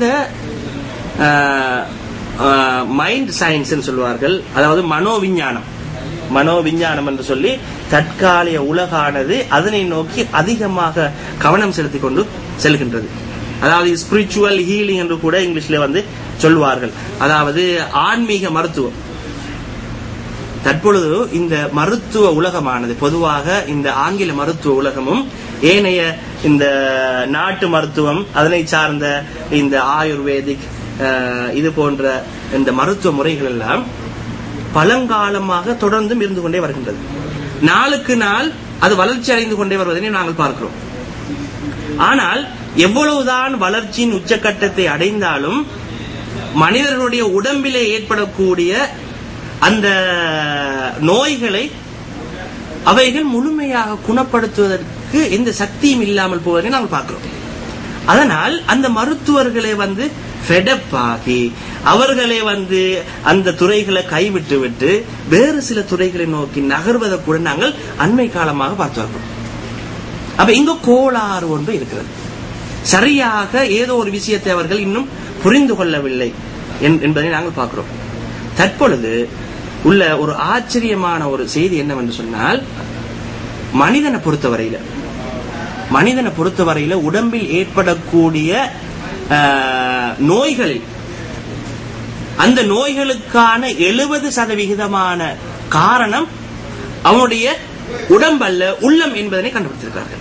மைண்ட் சயின்ஸ் சொல்வார்கள் அதாவது மனோவிஞ்ஞானம் மனோவிஞ்ஞானம் என்று சொல்லி தற்காலிக உலகானது அதனை நோக்கி அதிகமாக கவனம் செலுத்திக் கொண்டு செல்கின்றது அதாவது ஸ்பிரிச்சுவல் ஹீலிங் என்று கூட இங்கிலீஷ்ல வந்து சொல்வார்கள் அதாவது ஆன்மீக மருத்துவம் தற்பொழுது இந்த மருத்துவ உலகமானது பொதுவாக இந்த ஆங்கில மருத்துவ உலகமும் ஏனைய இந்த நாட்டு மருத்துவம் அதனை சார்ந்த இந்த ஆயுர்வேதிக் அஹ், இது போன்ற இந்த மருத்துவ முறைகள் எல்லாம் பழங்காலமாக தொடர்ந்தும் இருந்து கொண்டே வருகின்றது நாளுக்கு நாள் அது வளர்ச்சி அடைந்து கொண்டே வருவதனை நாங்கள் பார்க்கிறோம் ஆனால் எவ்வளவுதான் வளர்ச்சியின் உச்சக்கட்டத்தை அடைந்தாலும் மனிதர்களுடைய உடம்பிலே ஏற்படக்கூடிய அந்த நோய்களை அவைகள் முழுமையாக குணப்படுத்துவதற்கு எந்த சக்தியும் இல்லாமல் போவதை நாங்கள் பார்க்கிறோம் அதனால் அந்த மருத்துவர்களை வந்து ஃபெடப்பாகி அவர்களே வந்து அந்த துறைகளை கைவிட்டு விட்டு வேறு சில துறைகளை நோக்கி நகர்வதை கூட நாங்கள் அண்மை காலமாக பார்த்து வருகிறோம் அப்ப இங்க கோளாறு ஒன்று இருக்கிறது சரியாக ஏதோ ஒரு விஷயத்தை அவர்கள் இன்னும் புரிந்து கொள்ளவில்லை என்- என்பதை நாங்கள் பார்க்கிறோம் தற்பொழுது உள்ள ஒரு ஆச்சரியமான ஒரு செய்தி என்னவென்று சொன்னால் மனிதனை பொறுத்தவரையில மனிதனை பொறுத்தவரையில உடம்பில் ஏற்படக்கூடிய ஆஹ், நோய்களில் அந்த நோய்களுக்கான எழுபது சதவிகிதமான காரணம் அவனுடைய உடம்பல்ல உள்ளம் என்பதனை கண்டுபிடித்திருக்கிறார்கள்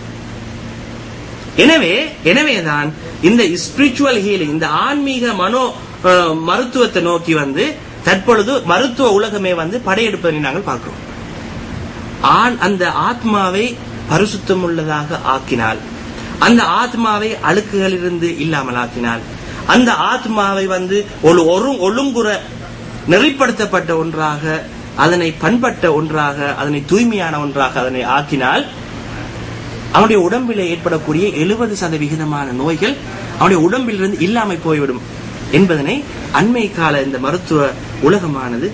எனவே எனவேதான் இந்த ஸ்பிரிச்சுவல் ஹீலிங் இந்த ஆன்மீக மனோ அஹ், மருத்துவத்தை நோக்கி வந்து தற்பொழுது மருத்துவ உலகமே வந்து படையெடுப்பதை நாங்கள் பார்க்கிறோம் ஆண் அந்த ஆத்மாவை பரிசுத்தம் உள்ளதாக ஆக்கினால் அந்த ஆத்மாவை அழுக்குகளிலிருந்து இல்லாமல் ஆக்கினால் அந்த ஆத்மாவை வந்து ஒரு ஒரு- ஒழுங்குற நெறிப்படுத்தப்பட்ட ஒன்றாக அதனை பண்பட்ட ஒன்றாக அதனை தூய்மையான ஒன்றாக அதனை ஆக்கினால் அவனுடைய உடம்பிலே ஏற்படக்கூடிய எழுபது சதவிகிதமான நோய்கள் அவனுடைய உடம்பிலிருந்து இல்லாமல் போய்விடும் என்பதனை அண்மை கால இந்த மருத்துவ உலகமானது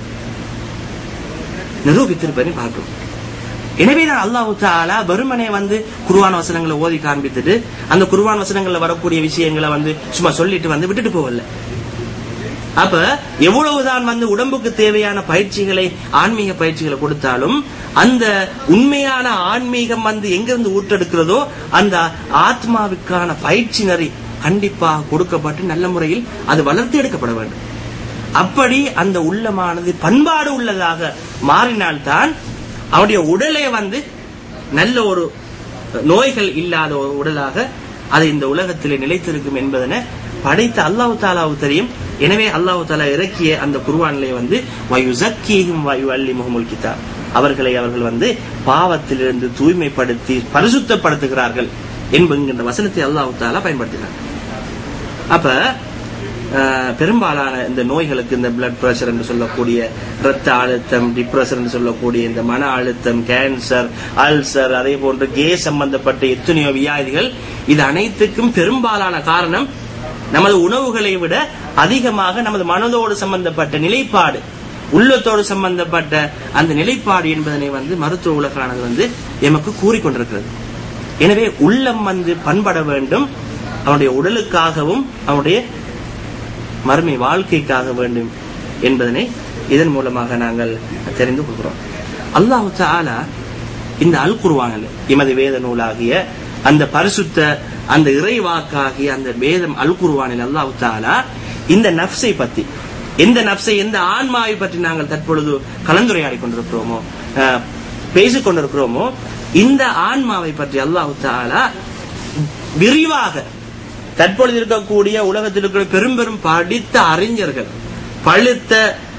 நிரூபித்திருப்பதை பார்க்கிறோம் எனவே தான் அல்லாஹு தாலா வெறுமனே வந்து குருவான வசனங்களை ஓதி காண்பித்துட்டு அந்த குருவான வசனங்கள்ல வரக்கூடிய விஷயங்களை வந்து சும்மா சொல்லிட்டு வந்து விட்டுட்டு போகல அப்ப எவ்வளவுதான் வந்து உடம்புக்கு தேவையான பயிற்சிகளை ஆன்மீக பயிற்சிகளை கொடுத்தாலும் அந்த உண்மையான ஆன்மீகம் வந்து எங்கிருந்து ஊற்றெடுக்கிறதோ அந்த ஆத்மாவுக்கான பயிற்சி நெறி கண்டிப்பாக கொடுக்கப்பட்டு நல்ல முறையில் அது வளர்த்து எடுக்கப்பட வேண்டும் அப்படி அந்த உள்ளமானது பண்பாடு உள்ளதாக மாறினால்தான் அவனுடைய உடலே வந்து நல்ல ஒரு நோய்கள் இல்லாத ஒரு உடலாக அது இந்த உலகத்திலே நிலைத்திருக்கும் என்பதனை படைத்த அல்லாஹு தாலாவுக்கு தெரியும் எனவே அல்லாஹு தாலா இறக்கிய அந்த குருவானிலே வந்து வயுசக்கீஹும் வயு அல்லி முகமுல் கிதாப் அவர்களை அவர்கள் வந்து பாவத்திலிருந்து தூய்மைப்படுத்தி பரிசுத்தப்படுத்துகிறார்கள் என்கின்ற வசனத்தை அல்லாஹு தாலா பயன்படுத்தினார் அப்ப அஹ், பெரும்பாலான இந்த நோய்களுக்கு இந்த பிளட் பிரஷர் என்று சொல்லக்கூடிய இரத்த அழுத்தம் டிப்ரெஷன் என்று சொல்லக்கூடிய இந்த மன அழுத்தம் கேன்சர் அல்சர் அதே போன்று கே சம்பந்தப்பட்ட எத்தனையோ வியாதிகள் இது அனைத்துக்கும் பெரும்பாலான காரணம் நமது உணவுகளை விட அதிகமாக நமது மனதோடு சம்பந்தப்பட்ட நிலைப்பாடு உள்ளத்தோடு சம்பந்தப்பட்ட அந்த நிலைப்பாடு என்பதனை வந்து மருத்துவ உலகானது வந்து எமக்கு கூறிக்கொண்டிருக்கிறது எனவே உள்ளம் வந்து பண்பட வேண்டும் அவனுடைய உடலுக்காகவும் அவனுடைய மறுமை வாழ்க்கைக்காக வேண்டும் என்பதனை இதன் மூலமாக நாங்கள் தெரிந்து கொள்கிறோம் அல்லாஹு தாலா இந்த அல் குர்வானில் எமது வேத நூலாகிய அந்த பரிசுத்த அந்த இறைவாக்காகிய அந்த வேதம் அல் குர்வானில் அல்லாஹு தாலா இந்த நப்சை பத்தி எந்த நப்சை எந்த ஆன்மாவை பற்றி நாங்கள் தற்பொழுது கலந்துரையாடி கொண்டிருக்கிறோமோ அஹ், பேசிக் கொண்டிருக்கிறோமோ இந்த ஆன்மாவை பற்றி அல்லாஹு தாலா விரிவாக தற்பொழுது இருக்கக்கூடிய உலகத்தில் இருக்கிற பெரும் பெரும் படித்த அறிஞர்கள் பழுத்த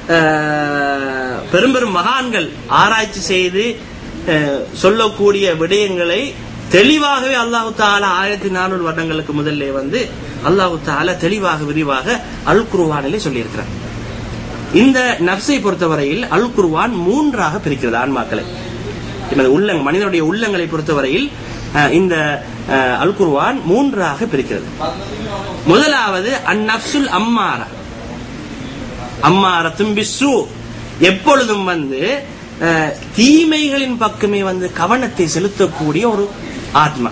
அஹ், பெரும் பெரும் மகான்கள் ஆராய்ச்சி செய்து அஹ், சொல்லக்கூடிய விடயங்களை தெளிவாகவே அல்லாஹு தாலா ஆயிரத்தி நானூறு வருடங்களுக்கு முதல்ல வந்து அல்லாஹு தாலா தெளிவாக விரிவாக அல் குருவானிலே சொல்லியிருக்கிறார் இந்த நப்சை பொறுத்தவரையில் அல் குர்வான் மூன்றாக பிரிக்கிறது ஆன்மாக்களை நமது உள்ளங் மனிதனுடைய உள்ளங்களை பொறுத்தவரையில் அஹ், இந்த அஹ், அல் குர்வான் மூன்றாக பிரிக்கிறது முதலாவது அந்நப்சுல் அம்மாரா அம்மாரத்தும் பிஸ்ஸு எப்பொழுதும் வந்து அஹ், தீமைகளின் பக்கமே வந்து கவனத்தை செலுத்தக்கூடிய ஒரு ஆத்மா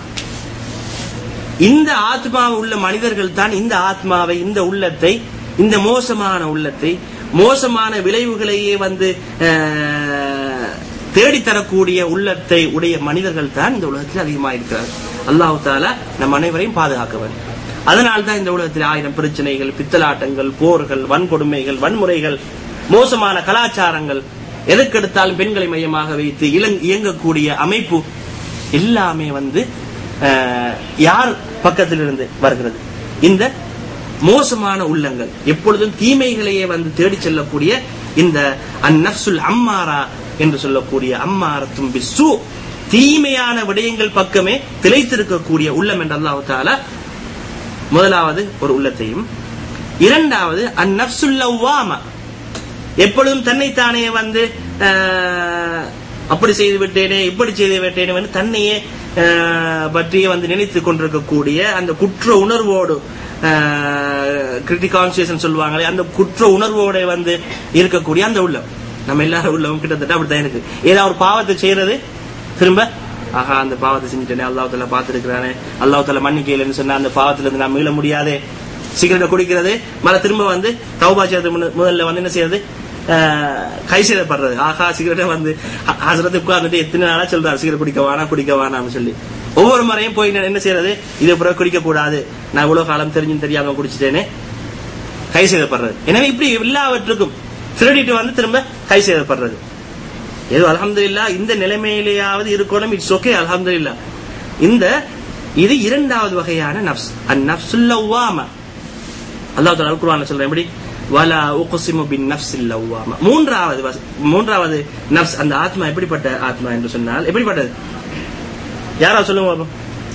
இந்த ஆத்மா உள்ள மனிதர்கள் தான் இந்த ஆத்மாவை இந்த உள்ளத்தை இந்த மோசமான உள்ளத்தை மோசமான விளைவுகளையே வந்து அஹ், தேடித்தரக்கூடிய உள்ளத்தை உடைய மனிதர்கள் தான் இந்த உலகத்தில் அதிகமாக இருக்கிறார் அல்லாஹு தாலா நம் அனைவரையும் பாதுகாக்க வேண்டும் அதனால் தான் இந்த உலகத்தில் ஆயிரம் பிரச்சனைகள் பித்தலாட்டங்கள் போர்கள் வன்கொடுமைகள் வன்முறைகள் மோசமான கலாச்சாரங்கள் எதற்கெடுத்தாலும் பெண்களை மையமாக வைத்து இளங் இயங்கக்கூடிய அமைப்பு எல்லாமே வந்து அஹ், யார் பக்கத்திலிருந்து வருகிறது இந்த மோசமான உள்ளங்கள் எப்பொழுதும் தீமைகளையே வந்து தேடிச் செல்லக்கூடிய இந்த அந்நப்சுல் அம்மாரா என்று சொல்லக்கூடிய அம்மாரத்தும் பிஸ்ஸு தீமையான விடயங்கள் பக்கமே திளைத்திருக்கக்கூடிய உள்ளம் என்று அல்லாஹ் தாலா முதலாவது ஒரு உள்ளத்தையும் இரண்டாவது அந்நப்சுல் லவ்வாமா எப்பொழுதும் தன்னைத்தானே வந்து ஆஹ், அப்படி செய்து விட்டேனே இப்படி செய்து விட்டேனே என்று தன்னையே ஆஹ், பற்றியே வந்து நினைத்துக் கொண்டிருக்கக்கூடிய அந்த குற்ற உணர்வோடு கிரிட்டிக் கான்சியஸ் சொல்லுவாங்களே அந்த குற்ற உணர்வோட வந்து இருக்கக்கூடிய அந்த உள்ளம் நம்ம எல்லாரும் உள்ளவும் கிட்டத்தட்ட அப்படித்தான் இருக்கு ஏதாவது ஒரு பாவத்தை செய்யறது திரும்ப ஆஹா அந்த பாவத்தை செஞ்சுட்டேனே அல்லாஹ் தால பாத்துருக்கிறானே அல்லாஹ் தால மன்னிக்கலன்னு சொன்னா அந்த பாவத்துல இருந்து நான் மீள முடியாதே சிகரெட்டை குடிக்கிறது மலை திரும்ப வந்து தௌபா செய்யறது முன்ன- முதல்ல வந்து என்ன செய்யறது ஆஹ், கை செய்யப்படுறது ஆஹா சிகரெட்டை வந்து ஹசரத்து உட்கார்ந்துட்டு எத்தனை நாளா சொல்றாரு சிகரெட் குடிக்க வேணாம் குடிக்க வேணாம்னு சொல்லி ஒவ்வொரு முறையும் போய் நான் என்ன செய்யறது இது பிறகு குடிக்க கூடாது நான் இவ்வளவு காலம் தெரிஞ்சும் தெரியாம குடிச்சிட்டேனே கை செய்யப்படுறது எனவே இப்படி எல்லாவற்றுக்கும் திருடிட்டு வந்து திரும்ப கை செய்யப்படுறது ஏதோ அல்ஹம்துலில்லா இந்த நிலைமையிலேயாவது இருக்கணும் இட்ஸ் ஓகே அல்ஹம்துலில்லா இந்த இது இரண்டாவது வகையான நப்ஸ் அந் நப்சுல் லவ்வாம அல்லாஹ் தஆலா அல் குர்ஆன்ல சொல்றேன் எப்படி வலா உக்ஸிமு பின் நஃப்ஸில் லவ்வாம மூன்றாவது வஸ்- மூன்றாவது நப்ஸ் அந்த ஆத்மா எப்படிப்பட்ட ஆத்மா என்று சொன்னால் எப்படிப்பட்டது யாரா சொல்லுங்க பாப்போம்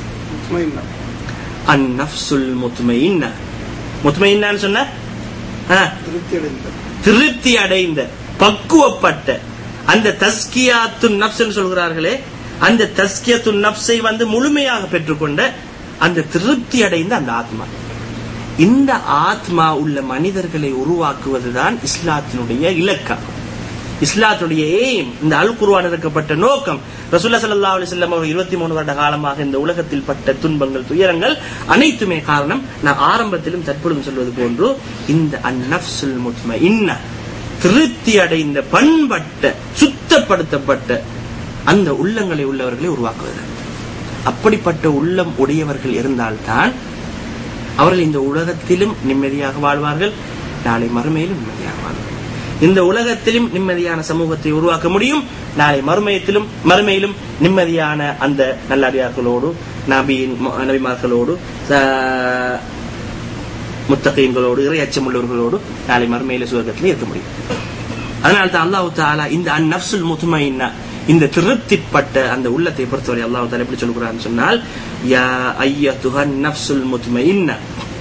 அன் நஃப்சுல் முத்மையின்ன முத்மையின்னான்னு சொன்ன ஆ, திருப்தி அடைந்த பக்குவப்பட்ட அந்த தஸ்கியாத்து நப்ஸ் சொல்கிறார்களே அந்த தஸ்கியத்து நப்ஸை வந்து முழுமையாக பெற்றுக்கொண்ட அந்த திருப்தி அடைந்த அந்த ஆத்மா இந்த ஆத்மா உள்ள மனிதர்களை உருவாக்குவதுதான் இஸ்லாத்தினுடைய இலக்கம் இஸ்லாத்துடைய எய்ம் இந்த அல் குர்ஆன் இறக்கப்பட்ட நோக்கம் ரசூல்லா ஸல்லல்லாஹு அலைஹி வஸல்லம் அவர் 23 வருட காலமாக இந்த உலகத்தில் பட்ட துன்பங்கள் துயரங்கள் அனைத்துமே காரணம் நான் ஆரம்பத்திலும் தற்பொழுதும் சொல்வது போன்று இந்த அந்நஃப்சுல் முத்மஇன்ன திருப்தி அடைந்த பண்பட்ட சுத்தப்படுத்தப்பட்ட அந்த உள்ளங்களை உள்ளவர்களை உருவாக்குவது அப்படிப்பட்ட உள்ளம் உடையவர்கள் இருந்தால்தான் அவர்கள் இந்த உலகத்திலும் நிம்மதியாக வாழ்வார்கள் நாளை மறுமையிலும் நிம்மதியாக வாழ்வார்கள் இந்த உலகத்திலும் நிம்மதியான சமூகத்தை உருவாக்க முடியும் நாளை மறுமையத்திலும் மறுமையிலும் நிம்மதியான அந்த நல்லடியார்களோடு நபியின் நபிமார்களோடு ச- முத்தகையங்களோடு இறை அச்சமுள்ளவர்களோடு நாளை மறுமையில சுவர்க்கத்தில் இருக்க முடியும் அதனால தான் அல்லாஹ் தாலா இந்த அந்நப்சுல் முத்மையின்னா இந்த திருப்திப்பட்ட அந்த உள்ளத்தை பொறுத்தவரை அல்லாஹ் தாலா எப்படி சொல்கிறான்னு சொன்னால் யா ஐயத்துஹன் நப்சுல் முத்மையின்னா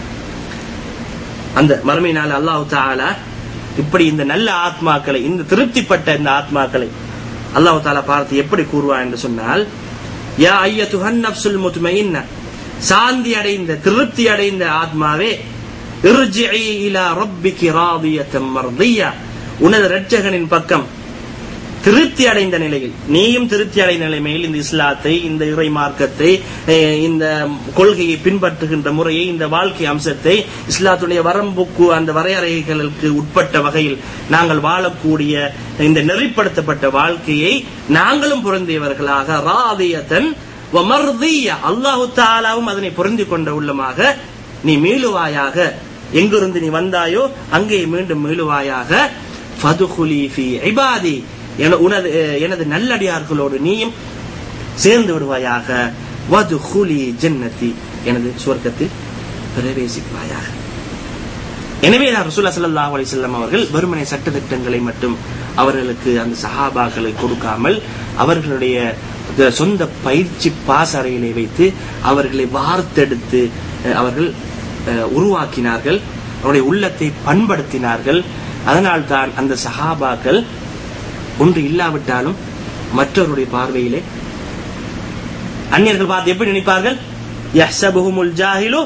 அந்த மறுமை நாள் அல்லாஹ் தாலா இப்படி இந்த நல்ல ஆத்மாக்களை இந்த திருப்திப்பட்ட இந்த ஆத்மாக்களை அல்லாஹ் தாலா பார்த்து எப்படி கூறுவான் என்று சொன்னால் யா ஐயத்துஹன் நப்சுல் முத்மையின்னா சாந்தி அடைந்த திருப்தி அடைந்த ஆத்மாவே இர்ஜிஇ இலா ரப்பிகி ராதியத்தம் மர்தியா உனது இரட்சகனின் பக்கம் திருப்தி அடைந்த நிலையில் நீயும் திருப்தி அடைந்த நிலைமையில் இந்த இஸ்லாத்தை இந்த இறை மார்க்கத்தை அஹ், இந்த கொள்கையை பின்பற்றுகின்ற முறையை இந்த வாழ்க்கை அம்சத்தை இஸ்லாத்துடைய வரம்புக்கு அந்த வரையறைகளுக்கு உட்பட்ட வகையில் நாங்கள் வாழக்கூடிய இந்த நெறிப்படுத்தப்பட்ட வாழ்க்கையை நாங்களும் பொருந்தியவர்களாக ராதியத்தன் வமர்தியா அல்லாஹு தாலாவும் அதனை பொருந்தி கொண்ட உள்ளமாக நீ மீளுவாயாக எங்கிருந்து நீ வந்தாயோ அங்கே மீண்டும் மீளுவாயாக ஃபதுகுலி ஃபி இபாதி என- உனது அஹ், எனது நல்லடியார்களோடு நீயும் சேர்ந்து விடுவாயாக வதுகுலி ஜன்னதி எனது சுவர்க்கத்தில் பிரவேசிப்பாயாக எனவே நான் ரசூல்லா ஸல்லல்லாஹு அலைஹி வஸல்லம் அவர்கள் வெறுமனை சட்டதிட்டங்களை மட்டும் அவர்களுக்கு அந்த சஹாபாக்களை கொடுக்காமல் அவர்களுடைய த- சொந்த பயிற்சி பாசறையிலே வைத்து அவர்களை வார்த்தெடுத்து அஹ், அவர்கள் அஹ், உருவாக்கினார்கள் அவருடைய உள்ளத்தை பண்படுத்தினார்கள் அதனால் தான் அந்த சஹாபாக்கள் ஒன்று இல்லாவிட்டாலும் மற்றவருடைய பார்வையிலே அந்நியர்கள் பார்த்து எப்படி நினைப்பார்கள் யஹ்சபுஹுமுல் ஜாஹிலு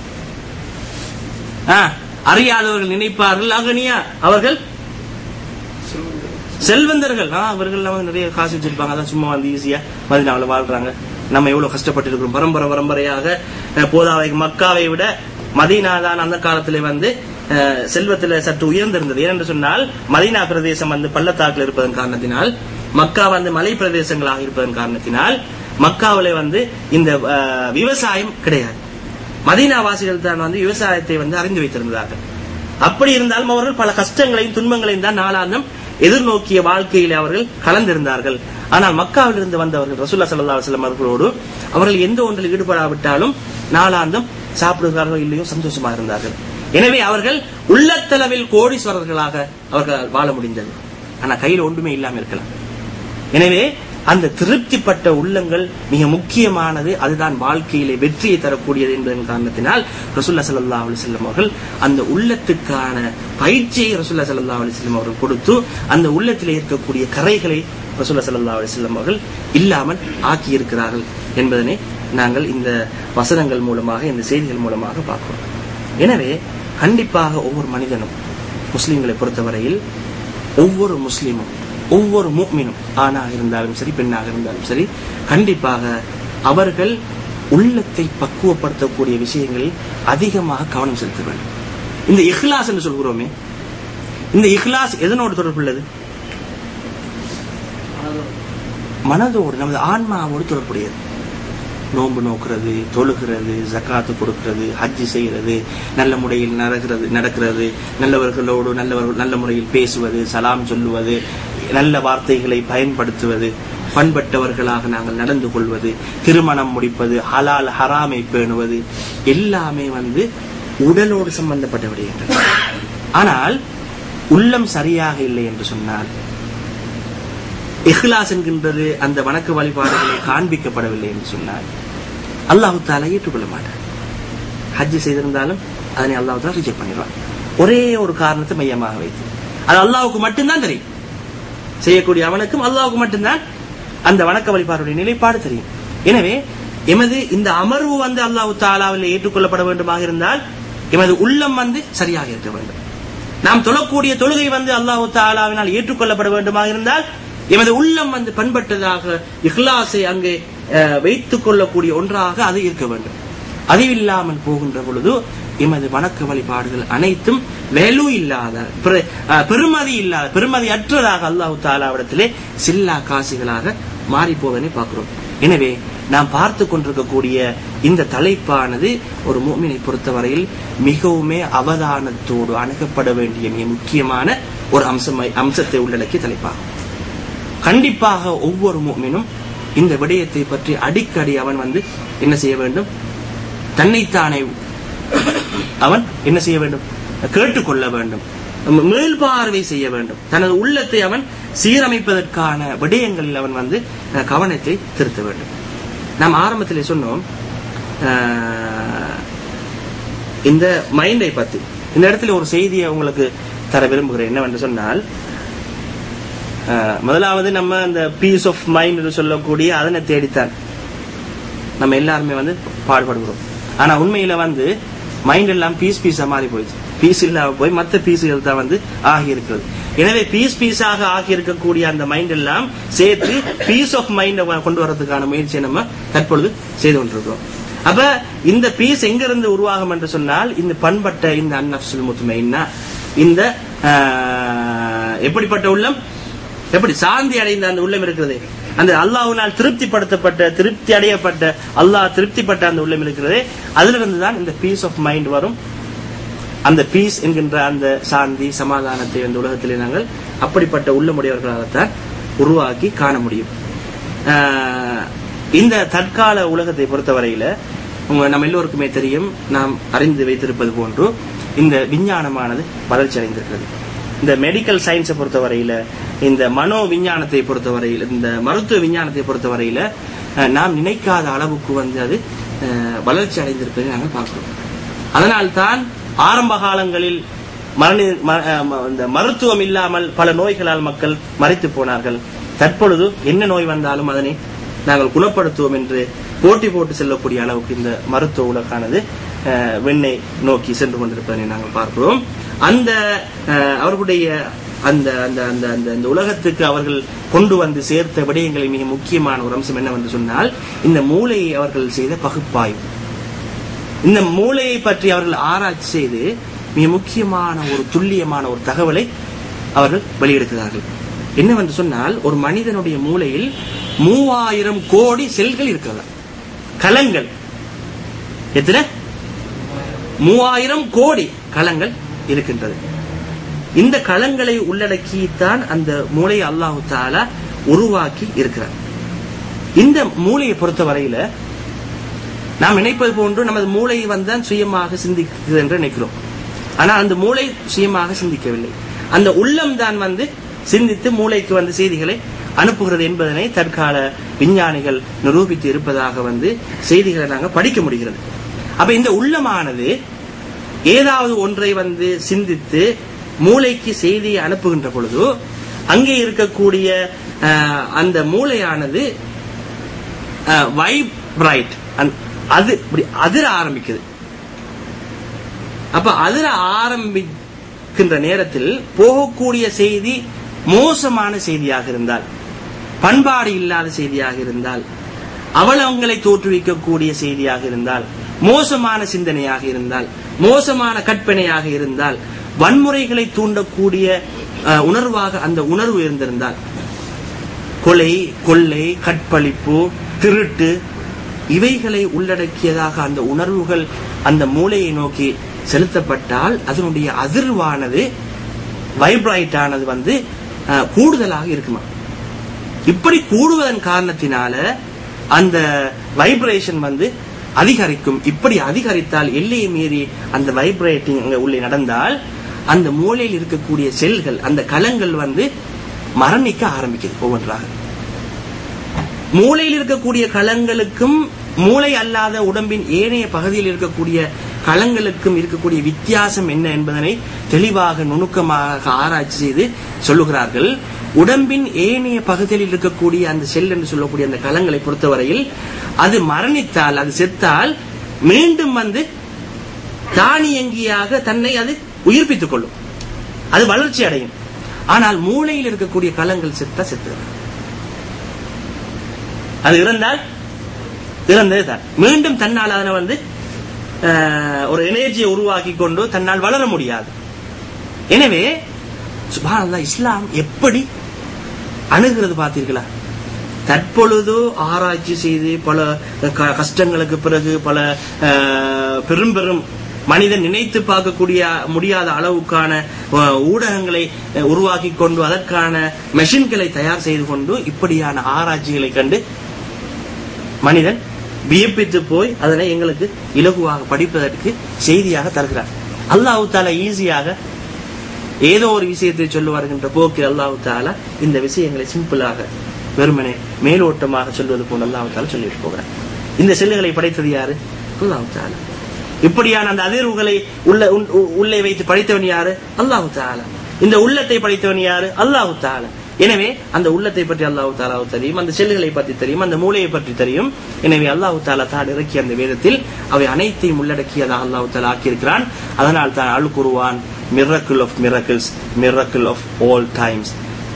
ஆ, அறியாதவர்கள் நினைப்பார்கள் அகனியா அவர்கள் செல்வந்தர்கள் ஆ, அவர்கள் வந்து நிறைய காசு வச்சிருப்பாங்க அதான் சும்மா வந்து ஈஸியா மதினாவில் வாழ்றாங்க நம்ம எவ்வளவு கஷ்டப்பட்டு இருக்கிறோம் பரம்பரை பரம்பரையாக அஹ், போதாவை மக்காவை விட மதீனா தான் அந்த காலத்திலே வந்து அஹ், செல்வத்துல சற்று உயர்ந்திருந்தது ஏனென்று சொன்னால் மதீனா பிரதேசம் வந்து பள்ளத்தாக்கில் இருப்பதன் காரணத்தினால் மக்கா வந்து மலை பிரதேசங்களாக இருப்பதன் காரணத்தினால் மக்காவிலே வந்து இந்த அஹ், விவசாயம் கிடையாது மதீனா வாசிகள் தான் வந்து விவசாயத்தை வந்து அறிந்து வைத்திருந்தார்கள் அப்படி இருந்தாலும் அவர்கள் பல கஷ்டங்களையும் துன்பங்களையும் தான் நாளாந்தம் எதிர்நோக்கிய வாழ்க்கையில் அவர்கள் கலந்திருந்தார்கள் ஆனால் மக்காவிலிருந்து வந்தவர்கள் ரசூல்லா ஸல்லல்லாஹு அலைஹி வஸல்லம் அவர்களோடு அவர்கள் எந்த ஒன்றில் ஈடுபடாவிட்டாலும் நாளாந்தம் சாப்பிடுகிறார்களோ இல்லையோ சந்தோஷமாக இருந்தார்கள் எனவே அவர்கள் உள்ளத்தளவில் கோடீஸ்வரர்களாக அவர்கள் வாழ முடிந்தது ஆனா கையில் ஒன்றுமே இல்லாம இருக்கலாம் எனவே அந்த திருப்திப்பட்ட உள்ளங்கள் மிக முக்கியமானது அதுதான் வாழ்க்கையிலே வெற்றியை தரக்கூடியது என்பதன் காரணத்தினால் ரசூல்லா ஸல்லல்லாஹு அலைஹி வஸல்லம் அவர்கள் அந்த உள்ளத்துக்கான பயிற்சியை ரசூல்லா ஸல்லல்லாஹு அலைஹி வஸல்லம் அவர்கள் கொடுத்து அந்த உள்ளத்திலே இருக்கக்கூடிய கரைகளை ரசூல்லா ஸல்லல்லாஹு அலைஹி வஸல்லம் அவர்கள் இல்லாமல் ஆக்கி இருக்கிறார்கள் என்பதனை நாங்கள் இந்த வசனங்கள் மூலமாக இந்த செய்திகள் மூலமாக பார்க்கிறோம் எனவே கண்டிப்பாக ஒவ்வொரு மனிதனும் முஸ்லிம்களை பொறுத்தவரையில் ஒவ்வொரு முஸ்லிமும் ஒவ்வொரு முக்மினும் ஆணாக இருந்தாலும் சரி பெண்ணாக இருந்தாலும் சரி கண்டிப்பாக அவர்கள் உள்ளத்தை பக்குவப்படுத்தக்கூடிய விஷயங்களில் அதிகமாக கவனம் செலுத்த வேண்டும் இந்த இஹ்லாஸ் என்று சொல்கிறோமே இந்த இஹ்லாஸ் எதனோடு தொடர்புள்ளது மனதோடு நமது ஆன்மாவோடு தொடர்புடையது நோன்பு நோக்கிறது தொழுகிறது ஜக்காத்து கொடுக்கிறது ஹஜ்ஜி செய்கிறது நல்ல முறையில் நடக்கிறது நடக்கிறது நல்லவர்களோடு நல்லவர்கள் நல்ல முறையில் பேசுவது சலாம் சொல்லுவது நல்ல வார்த்தைகளை பயன்படுத்துவது பண்பட்டவர்களாக நாங்கள் நடந்து கொள்வது திருமணம் முடிப்பது ஹலால் ஹராமை பேணுவது எல்லாமே வந்து உடலோடு சம்பந்தப்பட்ட விடயங்கள் ஆனால் உள்ளம் சரியாக இல்லை என்று சொன்னால் இஹ்லாஸ் என்கின்றது அந்த வணக்க வழிபாடுகளை காண்பிக்கப்படவில்லை என்று சொன்னால் அல்லாஹு தாலா ஏற்றுக்கொள்ள மாட்டார் ஹஜ் செய்திருந்தாலும் அதனை அல்லாஹு தாலா ரிஜெக்ட் பண்ணிடுவான் ஒரே ஒரு காரணத்தை மையமாக வைத்து அது அல்லாவுக்கு மட்டும்தான் தெரியும் செய்யக்கூடிய அவனுக்கும் அல்லாவுக்கு மட்டும்தான் அந்த வணக்க வழிபாடுடைய நிலைப்பாடு தெரியும் எனவே எமது இந்த அமர்வு வந்து அல்லாஹு தாலாவில் ஏற்றுக்கொள்ளப்பட வேண்டுமாக இருந்தால் எமது உள்ளம் வந்து சரியாக இருக்க வேண்டும் நாம் தொழக்கூடிய தொழுகை வந்து அல்லாஹு தாலாவினால் ஏற்றுக்கொள்ளப்பட வேண்டுமாக இருந்தால் எமது உள்ளம் வந்து பண்பட்டதாக இஹ்லாஸை அங்கே வைத்துக் கொள்ளக்கூடிய ஒன்றாக அது இருக்க வேண்டும் அறிவில்லாமல் போகின்ற பொழுது எமது வணக்க வழிபாடுகள் அனைத்தும் வேலு இல்லாத பெருமதி இல்லாத பெருமதி அற்றதாக அல்லாஹு தாலாவிடத்திலே சில்லா காசுகளாக மாறி போவதனை பார்க்கிறோம் எனவே நாம் பார்த்து கொண்டிருக்கக்கூடிய இந்த தலைப்பானது ஒரு மூமினை பொறுத்தவரையில் மிகவுமே அவதானத்தோடு அணுகப்பட வேண்டிய மிக முக்கியமான ஒரு அம்சம் அம்சத்தை உள்ளடக்கிய தலைப்பாகும் கண்டிப்பாக ஒவ்வொரு மூமினும் இந்த விடயத்தை பற்றி அடிக்கடி அவன் வந்து என்ன செய்ய வேண்டும் தன்னைத்தானே அவன் என்ன செய்ய வேண்டும் கேட்டுக்கொள்ள வேண்டும் மேல்பார்வை செய்ய வேண்டும் தனது உள்ளத்தை அவன் சீரமைப்பதற்கான விடயங்களில் அவன் வந்து கவனத்தை திருத்த வேண்டும் நாம் ஆரம்பத்திலே சொன்னோம் இந்த மைண்டை பத்தி இந்த இடத்துல ஒரு செய்தியை உங்களுக்கு தர விரும்புகிறேன் என்னவென்று சொன்னால் முதலாவது நம்ம அந்த பீஸ் ஆஃப் மைண்ட் என்று சொல்லக்கூடிய அதனை தேடித்தான் நம்ம எல்லாருமே வந்து பாடுபடுகிறோம் ஆனா உண்மையில வந்து மைண்ட் எல்லாம் பீஸ் பீஸா மாறி போயிடுச்சு பீஸ் இல்லாம போய் மற்ற பீஸுகள் தான் வந்து ஆகி இருக்கிறது எனவே பீஸ் பீஸாக ஆகி இருக்கக்கூடிய அந்த மைண்ட் எல்லாம் சேர்த்து பீஸ் ஆஃப் மைண்ட் கொண்டு வரதுக்கான முயற்சியை நம்ம தற்பொழுது செய்து கொண்டிருக்கிறோம் அப்ப இந்த பீஸ் எங்க இருந்து உருவாகும் என்று சொன்னால் இந்த பண்பட்ட இந்த அன்னப்சுல் முத்துமைன்னா இந்த எப்படிப்பட்ட உள்ளம் எப்படி சாந்தி அடைந்த அந்த உள்ளம் இருக்கிறது அந்த அல்லாஹுனால் திருப்திப்படுத்தப்பட்ட திருப்தி அடையப்பட்ட அல்லாஹ் திருப்திப்பட்ட அந்த உள்ளம் இருக்கிறது அதுல இருந்து தான் இந்த பீஸ் ஆஃப் மைண்ட் வரும் அந்த பீஸ் என்கின்ற அந்த சாந்தி சமாதானத்தை அந்த உலகத்திலே நாங்கள் அப்படிப்பட்ட உள்ளமுடையவர்களாகத்தான் உருவாக்கி காண முடியும் இந்த தற்கால உலகத்தை பொறுத்தவரையில நம்ம எல்லோருக்குமே தெரியும் நாம் அறிந்து வைத்திருப்பது போன்று இந்த விஞ்ஞானமானது வளர்ச்சி அடைந்திருக்கிறது இந்த மெடிக்கல் சயின்ஸை பொறுத்தவரையில இந்த மனோ விஞ்ஞானத்தை பொறுத்தவரையில் இந்த மருத்துவ விஞ்ஞானத்தை பொறுத்தவரையில நாம் நினைக்காத அளவுக்கு வந்து அது வளர்ச்சி அடைந்திருப்பதை நாங்கள் பார்க்கிறோம் அதனால்தான் ஆரம்ப காலங்களில் மரணி இந்த மருத்துவம் இல்லாமல் பல நோய்களால் மக்கள் மறைத்து போனார்கள் தற்பொழுது என்ன நோய் வந்தாலும் அதனை நாங்கள் குணப்படுத்துவோம் என்று போட்டி போட்டு செல்லக்கூடிய அளவுக்கு இந்த மருத்துவ உலகானது வெண்ணை நோக்கி சென்று கொண்டிருப்பதை நாங்கள் பார்க்கிறோம் அந்த அவர்களுடைய அந்த அந்த அந்த அந்த இந்த உலகத்துக்கு அவர்கள் கொண்டு வந்து சேர்த்த விடயங்களில் மிக முக்கியமான ஒரு அம்சம் என்னவென்று சொன்னால் இந்த மூளையை அவர்கள் செய்த பகுப்பாய்வு இந்த மூளையை பற்றி அவர்கள் ஆராய்ச்சி செய்து மிக முக்கியமான ஒரு துல்லியமான ஒரு தகவலை அவர்கள் வெளியெடுக்கிறார்கள் என்னவென்று சொன்னால் ஒரு மனிதனுடைய மூளையில் மூவாயிரம் கோடி செல்கள் இருக்கிறதா கலங்கள் எத்தனை மூவாயிரம் கோடி களங்கள் இருக்கின்றது இந்த களங்களை உள்ளடக்கித்தான் அந்த மூளையை அல்லாஹு தாலா உருவாக்கி இருக்கிறார் இந்த மூளையை பொறுத்த வரையில நாம் நினைப்பது போன்று நமது மூளை வந்தான் சுயமாக சிந்திக்குது என்று நினைக்கிறோம் ஆனா அந்த மூளை சுயமாக சிந்திக்கவில்லை அந்த உள்ளம் தான் வந்து சிந்தித்து மூளைக்கு வந்து செய்திகளை அனுப்புகிறது என்பதனை தற்கால விஞ்ஞானிகள் நிரூபித்து இருப்பதாக வந்து செய்திகளை நாங்கள் படிக்க முடிகிறது அப்ப இந்த உள்ளமானது ஏதாவது ஒன்றை வந்து சிந்தித்து மூளைக்கு செய்தியை அனுப்புகின்ற பொழுது அங்கே இருக்கக்கூடிய அந்த மூளையானது வைப்ரைட் அது இப்படி அதிர ஆரம்பிக்குது அப்ப அதுல ஆரம்பிக்கின்ற நேரத்தில் போகக்கூடிய செய்தி மோசமான செய்தியாக இருந்தால் பண்பாடு இல்லாத செய்தியாக இருந்தால் அவலங்களை தோற்றுவிக்கக்கூடிய செய்தியாக இருந்தால் மோசமான சிந்தனையாக இருந்தால் மோசமான கற்பனையாக இருந்தால் வன்முறைகளை தூண்டக்கூடிய அஹ், உணர்வாக அந்த உணர்வு இருந்திருந்தால் கொலை கொள்ளை கற்பழிப்பு திருட்டு இவைகளை உள்ளடக்கியதாக அந்த உணர்வுகள் அந்த மூளையை நோக்கி செலுத்தப்பட்டால் அதனுடைய அதிர்வானது வைப்ரைட் ஆனது வந்து அஹ், கூடுதலாக இருக்குமா இப்படி கூடுவதன் காரணத்தினால அந்த வைப்ரேஷன் வந்து அதிகரிக்கும் இப்படி அதிகரித்தால் எல்லையை மீறி அந்த வைப்ரேட்டிங் அங்க உள்ளே நடந்தால் அந்த மூளையில் இருக்கக்கூடிய செல்கள் அந்த கலங்கள் வந்து மரணிக்க ஆரம்பிக்குது ஒவ்வொன்றாக மூளையில் இருக்கக்கூடிய களங்களுக்கும் மூளை அல்லாத உடம்பின் ஏனைய பகுதியில் இருக்கக்கூடிய களங்களுக்கும் இருக்கக்கூடிய வித்தியாசம் என்ன என்பதனை தெளிவாக நுணுக்கமாக ஆராய்ச்சி செய்து சொல்லுகிறார்கள் உடம்பின் ஏனைய பகுதியில் இருக்கக்கூடிய அந்த செல் என்று சொல்லக்கூடிய அந்த களங்களை பொறுத்தவரையில் அது மரணித்தால் அது செத்தால் மீண்டும் வந்து தானியங்கியாக தன்னை அது உயிர்ப்பித்துக் கொள்ளும் அது வளர்ச்சி அடையும் ஆனால் மூளையில் இருக்கக்கூடிய களங்கள் செத்தா செத்து அது இறந்தால் இறந்தது தான் மீண்டும் தன்னால் அதனை வந்து அஹ், ஒரு எனர்ஜியை உருவாக்கி கொண்டு தன்னால் வளர முடியாது எனவே சுபானல்லா இஸ்லாம் எப்படி அணுகிறது பார்த்தீர்களா தற்பொழுது ஆராய்ச்சி செய்து பல க- கஷ்டங்களுக்கு பிறகு பல அஹ், பெரும் பெரும் மனிதன் நினைத்து பார்க்கக்கூடிய முடியாத அளவுக்கான அஹ், ஊடகங்களை அஹ், உருவாக்கி கொண்டு அதற்கான மெஷின்களை தயார் செய்து கொண்டு இப்படியான ஆராய்ச்சிகளை கண்டு மனிதன் வியப்பித்து போய் அதனை எங்களுக்கு இலகுவாக படிப்பதற்கு செய்தியாக தருகிறார் அல்லாஹு தாலா ஈஸியாக ஏதோ ஒரு விஷயத்தை சொல்ல வருகின்ற போக்கில் அல்லாஹு தாலா இந்த விஷயங்களை சிம்பிளாக வெறுமனே மேலோட்டமாக சொல்வது போல் அல்லாஹு தாலா சொல்லிட்டு போகிறார் இந்த செல்லுகளை படைத்தது யாரு அல்லாஹு தாலா இப்படியான அந்த அதிர்வுகளை உள்ள உள்- உ- உள்ளே வைத்து படைத்தவன் யாரு அல்லாஹு தாலா இந்த உள்ளத்தை படைத்தவன் யாரு அல்லாஹு தாலா எனவே அந்த உள்ளத்தை பற்றி அல்லாஹு தாலாவு தெரியும் அந்த செல்லுகளை பற்றி தெரியும் அந்த மூளையை பற்றி தெரியும் எனவே அல்லாஹு தாலா தான் இறக்கிய அந்த வேதத்தில் அவை அனைத்தையும் உள்ளடக்கியதாக அல்லாஹு தாலா ஆக்கியிருக்கிறான் அதனால் தான் அல் குருவான் miracle of miracles miracle of all times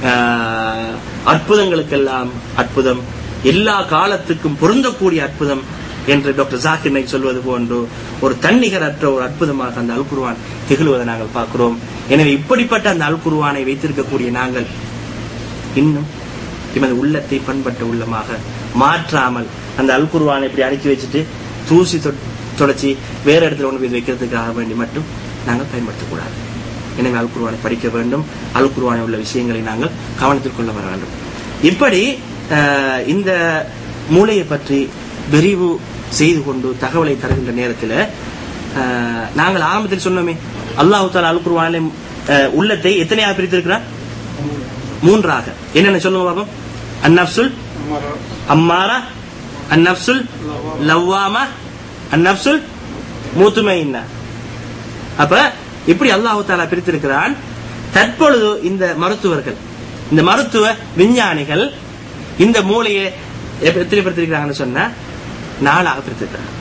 அற்புதங்களுக்கெல்லாம் அற்புதம் எல்லா காலத்துக்கும் பொருந்தக்கூடிய அற்புதம் என்று டாக்டர் ஜாக்கிர் நாயக் சொல்வது போன்று ஒரு தன்னிகரற்ற ஒரு அற்புதமாக அந்த அல் குருவான் திகழ்வதை நாங்கள் பார்க்கிறோம் எனவே இப்படிப்பட்ட அந்த அல் குருவானை வைத்திருக்கக்கூடிய நாங்கள் இன்னும் எமது உள்ளத்தை பண்பட்ட உள்ளமாக மாற்றாமல் அந்த அல் குருவானை இப்படி அடுக்கி வச்சுட்டு தூசி தொ- தொடச்சி வேற இடத்துல கொண்டு போய் வைக்கிறதுக்காக வேண்டி மட்டும் நாங்கள் பயன்படுத்தக்கூடாது எனவே அல் குருவானை படிக்க வேண்டும் அல் குருவானை உள்ள விஷயங்களை நாங்கள் கவனத்தில் கொள்ள வர வேண்டும் இப்படி அஹ், இந்த மூளையை பற்றி விரிவு செய்து கொண்டு தகவலை தருகின்ற நேரத்தில் அஹ், நாங்கள் ஆரம்பத்தில் சொன்னோமே அல்லாஹு தாலா அல் குருவானை அஹ், உள்ளத்தை எத்தனையாக பிரித்திருக்கிறார் மூன்றாக என்னென்ன சொல்லுங்க பாப்போம் அந்நப்சுல் அம்மாரா அந்நப்சுல் லவ்வாமா அந்நப்சுல் மூத்துமையின்னா அப்ப இப்படி அல்லாஹு தாலா பிரித்திருக்கிறான் தற்பொழுது இந்த மருத்துவர்கள் இந்த மருத்துவ விஞ்ஞானிகள் இந்த மூளையை எப்ப- எத்தனை பிரித்திருக்கிறாங்கன்னு சொன்னா நாலாக பிரித்திருக்கிறாங்க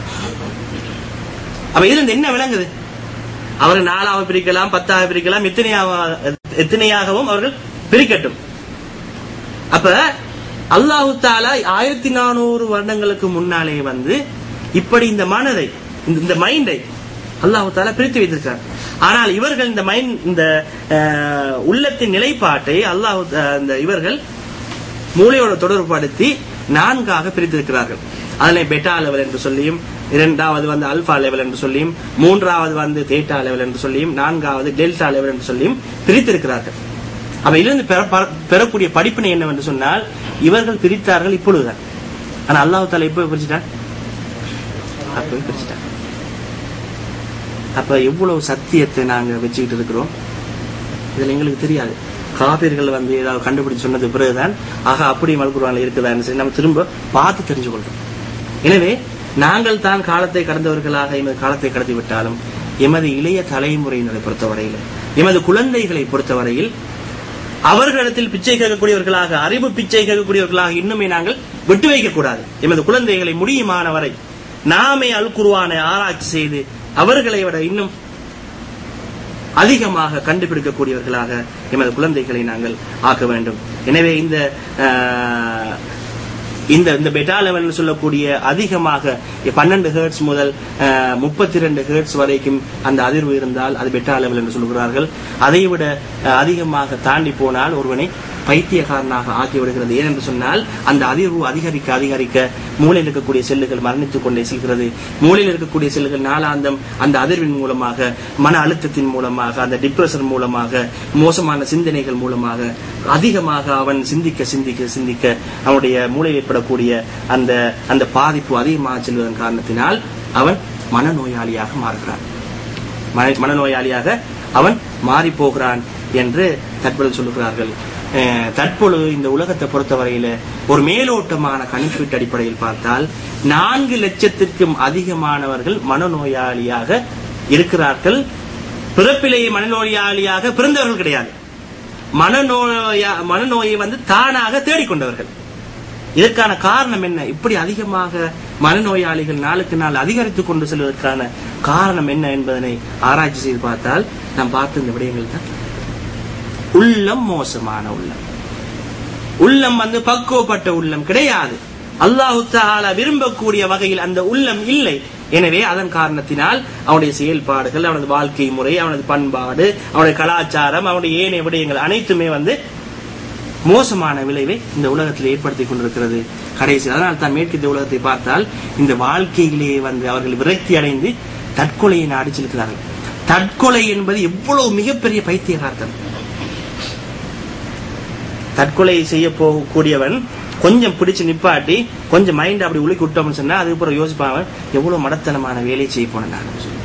அப்ப இதுல இருந்து என்ன விளங்குது அவர்கள் நாலாக பிரிக்கலாம் பத்தாக பிரிக்கலாம் எத்தனையாக எத்தனையாகவும் அவர்கள் பிரிக்கட்டும் அப்ப அல்லாஹு தாலா ஆயிரத்தி நானூறு வருடங்களுக்கு முன்னாலே வந்து இப்படி இந்த மனதை இந்த- இந்த மைண்டை அல்லாஹு தாலா பிரித்து வைத்திருக்கிறார் ஆனால் இவர்கள் இந்த மைண்ட் இந்த அஹ், உள்ளத்தின் நிலைப்பாட்டை அல்லாஹு அஹ், இந்த இவர்கள் மூளையோட தொடர்புபடுத்தி நான்காக பிரித்திருக்கிறார்கள் அதனை பெட்டா லெவல் என்று சொல்லியும் இரண்டாவது வந்து அல்பா லெவல் என்று சொல்லியும் மூன்றாவது வந்து தேட்டா லெவல் என்று சொல்லியும் நான்காவது டெல்டா லெவல் என்று சொல்லியும் பிரித்திருக்கிறார்கள் அப்ப இதிலிருந்து பெற- ப- பெறக்கூடிய படிப்பினை என்னவென்று சொன்னால் இவர்கள் பிரித்தார்கள் இப்பொழுதுதான் ஆனா அல்லாஹ் தாலா எப்ப பிரிச்சுட்டான் அப்பவே பிரிச்சுட்டான் அப்ப எவ்வளவு சத்தியத்தை நாங்க வச்சுக்கிட்டு இருக்கிறோம் இதுல எங்களுக்கு தெரியாது காபிர்கள் வந்து ஏதாவது கண்டுபிடிச்சு சொன்னது பிறகுதான் ஆக அப்படி மல்குருவான்ல இருக்குதான்னு சொல்லி நம்ம திரும்ப பார்த்து தெரிஞ்சு கொள்றோம் எனவே நாங்கள் தான் காலத்தை கடந்தவர்களாக எமது காலத்தை கடத்தி விட்டாலும் எமது இளைய தலைமுறையினரை பொறுத்தவரையில் எமது குழந்தைகளை பொறுத்தவரையில் அவர்களிடத்தில் பிச்சை கேட்கக்கூடியவர்களாக அறிவு பிச்சை கேட்கக்கூடியவர்களாக இன்னுமே நாங்கள் விட்டு வைக்க கூடாது எமது குழந்தைகளை முடியுமான வரை நாமே அல் குருவானை ஆராய்ச்சி செய்து அவர்களை விட இன்னும் அதிகமாக கண்டுபிடிக்கக்கூடியவர்களாக எமது குழந்தைகளை நாங்கள் ஆக்க வேண்டும் எனவே இந்த ஆஹ், இந்த இந்த பெட்டா லெவல் சொல்லக்கூடிய அதிகமாக பன்னெண்டு ஹெர்ட்ஸ் முதல் முப்பத்தி ரெண்டு ஹெர்ட்ஸ் வரைக்கும் அந்த அதிர்வு இருந்தால் அது பெட்டா லெவல் என்று சொல்கிறார்கள் அதை விட அஹ், அதிகமாக தாண்டி போனால் ஒருவனை பைத்தியக்காரனாக ஆக்கி விடுகிறது ஏனென்று சொன்னால் அந்த அதிர்வு அதிகரிக்க அதிகரிக்க மூளையில் இருக்கக்கூடிய செல்லுகள் மரணித்துக் கொண்டே செல்கிறது மூளையில் இருக்கக்கூடிய செல்லுகள் நாளாந்தம் அந்த அதிர்வின் மூலமாக மன அழுத்தத்தின் மூலமாக அந்த டிப்ரெஷன் மூலமாக மோசமான சிந்தனைகள் மூலமாக அதிகமாக அவன் சிந்திக்க சிந்திக்க சிந்திக்க அவனுடைய மூளையில் ஏற்படக்கூடிய அந்த அந்த பாதிப்பு அதிகமாக செல்வதன் காரணத்தினால் அவன் மனநோயாளியாக மாறுகிறான் மன- மனநோயாளியாக அவன் மாறி போகிறான் என்று தற்பொழுது சொல்லுகிறார்கள் அஹ், தற்பொழுது இந்த உலகத்தை பொறுத்தவரையில ஒரு மேலோட்டமான கணிப்பீட்டு அடிப்படையில் பார்த்தால் நான்கு லட்சத்திற்கும் அதிகமானவர்கள் மனநோயாளியாக இருக்கிறார்கள் பிறப்பிலேயே மனநோயாளியாக பிறந்தவர்கள் கிடையாது மனநோயா மனநோயை வந்து தானாக தேடிக்கொண்டவர்கள் இதற்கான காரணம் என்ன இப்படி அதிகமாக மனநோயாளிகள் நாளுக்கு நாள் அதிகரித்துக் கொண்டு செல்வதற்கான காரணம் என்ன என்பதனை ஆராய்ச்சி செய்து பார்த்தால் நாம் பார்த்த இந்த விடயங்கள் தான் உள்ளம் மோசமான உள்ளம் உள்ளம் வந்து பக்குவப்பட்ட உள்ளம் கிடையாது அல்லாஹு தஆலா விரும்பக்கூடிய வகையில் அந்த உள்ளம் இல்லை எனவே அதன் காரணத்தினால் அவனுடைய செயல்பாடுகள் அவனது வாழ்க்கை முறை அவனது பண்பாடு அவனுடைய கலாச்சாரம் அவனுடைய ஏனைய விடயங்கள் அனைத்துமே வந்து மோசமான விளைவை இந்த உலகத்தில் ஏற்படுத்தி கொண்டிருக்கிறது கடைசி அதனால் தான் மேற்கிந்திய உலகத்தை பார்த்தால் இந்த வாழ்க்கையிலேயே வந்து அவர்கள் விரக்தி அடைந்து தற்கொலையை நாடி செல்கிறார்கள் தற்கொலை என்பது எவ்வளவு மிகப்பெரிய பைத்தியகார்த்தம் தற்கொலை செய்ய போகக்கூடியவன் கொஞ்சம் பிடிச்சு நிப்பாட்டி கொஞ்சம் மைண்ட் அப்படி உலுக்கி விட்டோம்னு சொன்னா அதுக்கப்புறம் யோசிப்பாங்க எவ்வளவு மடத்தனமான வேலையை செய்ய போனேன் நான் சொல்லி.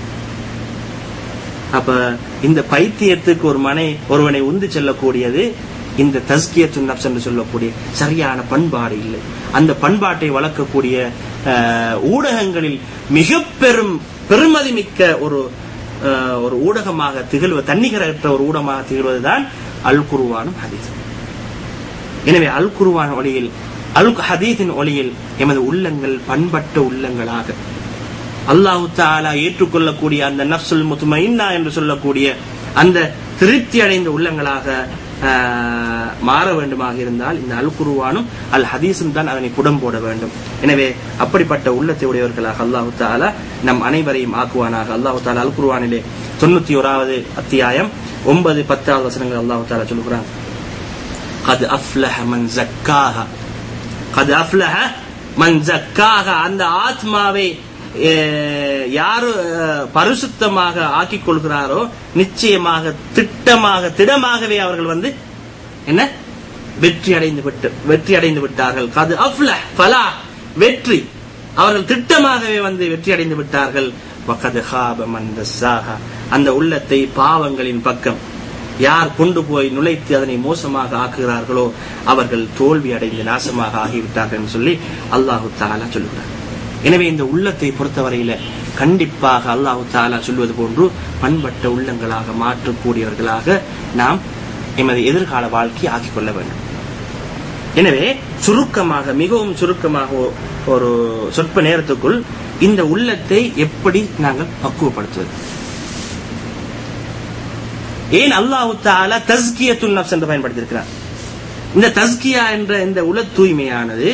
அப்ப இந்த பைத்தியத்துக்கு ஒரு மனை ஒருவனை உந்து செல்லக்கூடியது இந்த தஸ்கியத்து நப்ஸ் என்று சொல்லக்கூடிய சரியான பண்பாடு இல்லை அந்த பண்பாட்டை வளர்க்கக்கூடிய அஹ், ஊடகங்களில் மிக பெரும் பெருமதி மிக்க ஒரு அஹ், ஒரு ஊடகமாக திகழ்வது தன்னிகரற்ற ஒரு ஊடகமாக திகழ்வதுதான் அல் குருவானும் ஹதீஸ் எனவே அல் குருவான் ஒளியில் அல் ஹதீஸின் ஒளியில் எமது உள்ளங்கள் பண்பட்ட உள்ளங்களாக அல்லாஹு தாலா ஏற்றுக்கொள்ளக்கூடிய அந்த நஃப்சுல் முத்துமைன்னா என்று சொல்லக்கூடிய அந்த திருப்தி அடைந்த உள்ளங்களாக ஆஹ், மாற வேண்டுமாக இருந்தால் இந்த அல் குருவானும் அல் ஹதீஸும் தான் அதனை புடம் போட வேண்டும் எனவே அப்படிப்பட்ட உள்ளத்தை உடையவர்களாக அல்லாஹு தாலா நம் அனைவரையும் ஆக்குவானாக அல்லாஹு தாலா அல் குருவானிலே தொண்ணூத்தி ஓராவது அத்தியாயம் ஒன்பது பத்தாவது வசனங்கள் அல்லாஹு தாலா சொல்லுகிறான் கது அஃப்லஹ மன் ஜக்காஹா கது அஃப்லஹ மன் ஜக்காஹா அந்த ஆத்மாவை அஹ், யாரு அஹ், பரிசுத்தமாக ஆக்கிக் கொள்கிறாரோ நிச்சயமாக திட்டமாக திடமாகவே அவர்கள் வந்து என்ன வெற்றி அடைந்து விட்டு வெற்றி அடைந்து விட்டார்கள் கது அஃப்லஹ் ஃபலா வெற்றி அவர்கள் திட்டமாகவே வந்து வெற்றி அடைந்து விட்டார்கள் வகது ஹாப மன் தஸ்ஸாஹா. அந்த உள்ளத்தை பாவங்களின் பக்கம் யார் கொண்டு போய் நுழைத்து அதனை மோசமாக ஆக்குகிறார்களோ அவர்கள் தோல்வி அடைந்து நாசமாக ஆகிவிட்டார்கள் என்று சொல்லி அல்லாஹு தாலா சொல்லுகிறார் எனவே இந்த உள்ளத்தை பொறுத்தவரையில கண்டிப்பாக அல்லாஹு தாலா சொல்வது போன்று பண்பட்ட உள்ளங்களாக மாற்றக்கூடியவர்களாக நாம் எமது எதிர்கால வாழ்க்கையை ஆக்கிக் கொள்ள வேண்டும் எனவே சுருக்கமாக மிகவும் சுருக்கமாக ஒ- ஒரு சொற்ப நேரத்துக்குள் இந்த உள்ளத்தை எப்படி நாங்கள் பக்குவப்படுத்துவது ஏன் அல்லாஹு தாலா தஸ்கியத்துல் நப்ஸ் என்று பயன்படுத்தியிருக்கிறார் இந்த தஸ்கியா என்ற இந்த உல தூய்மையானது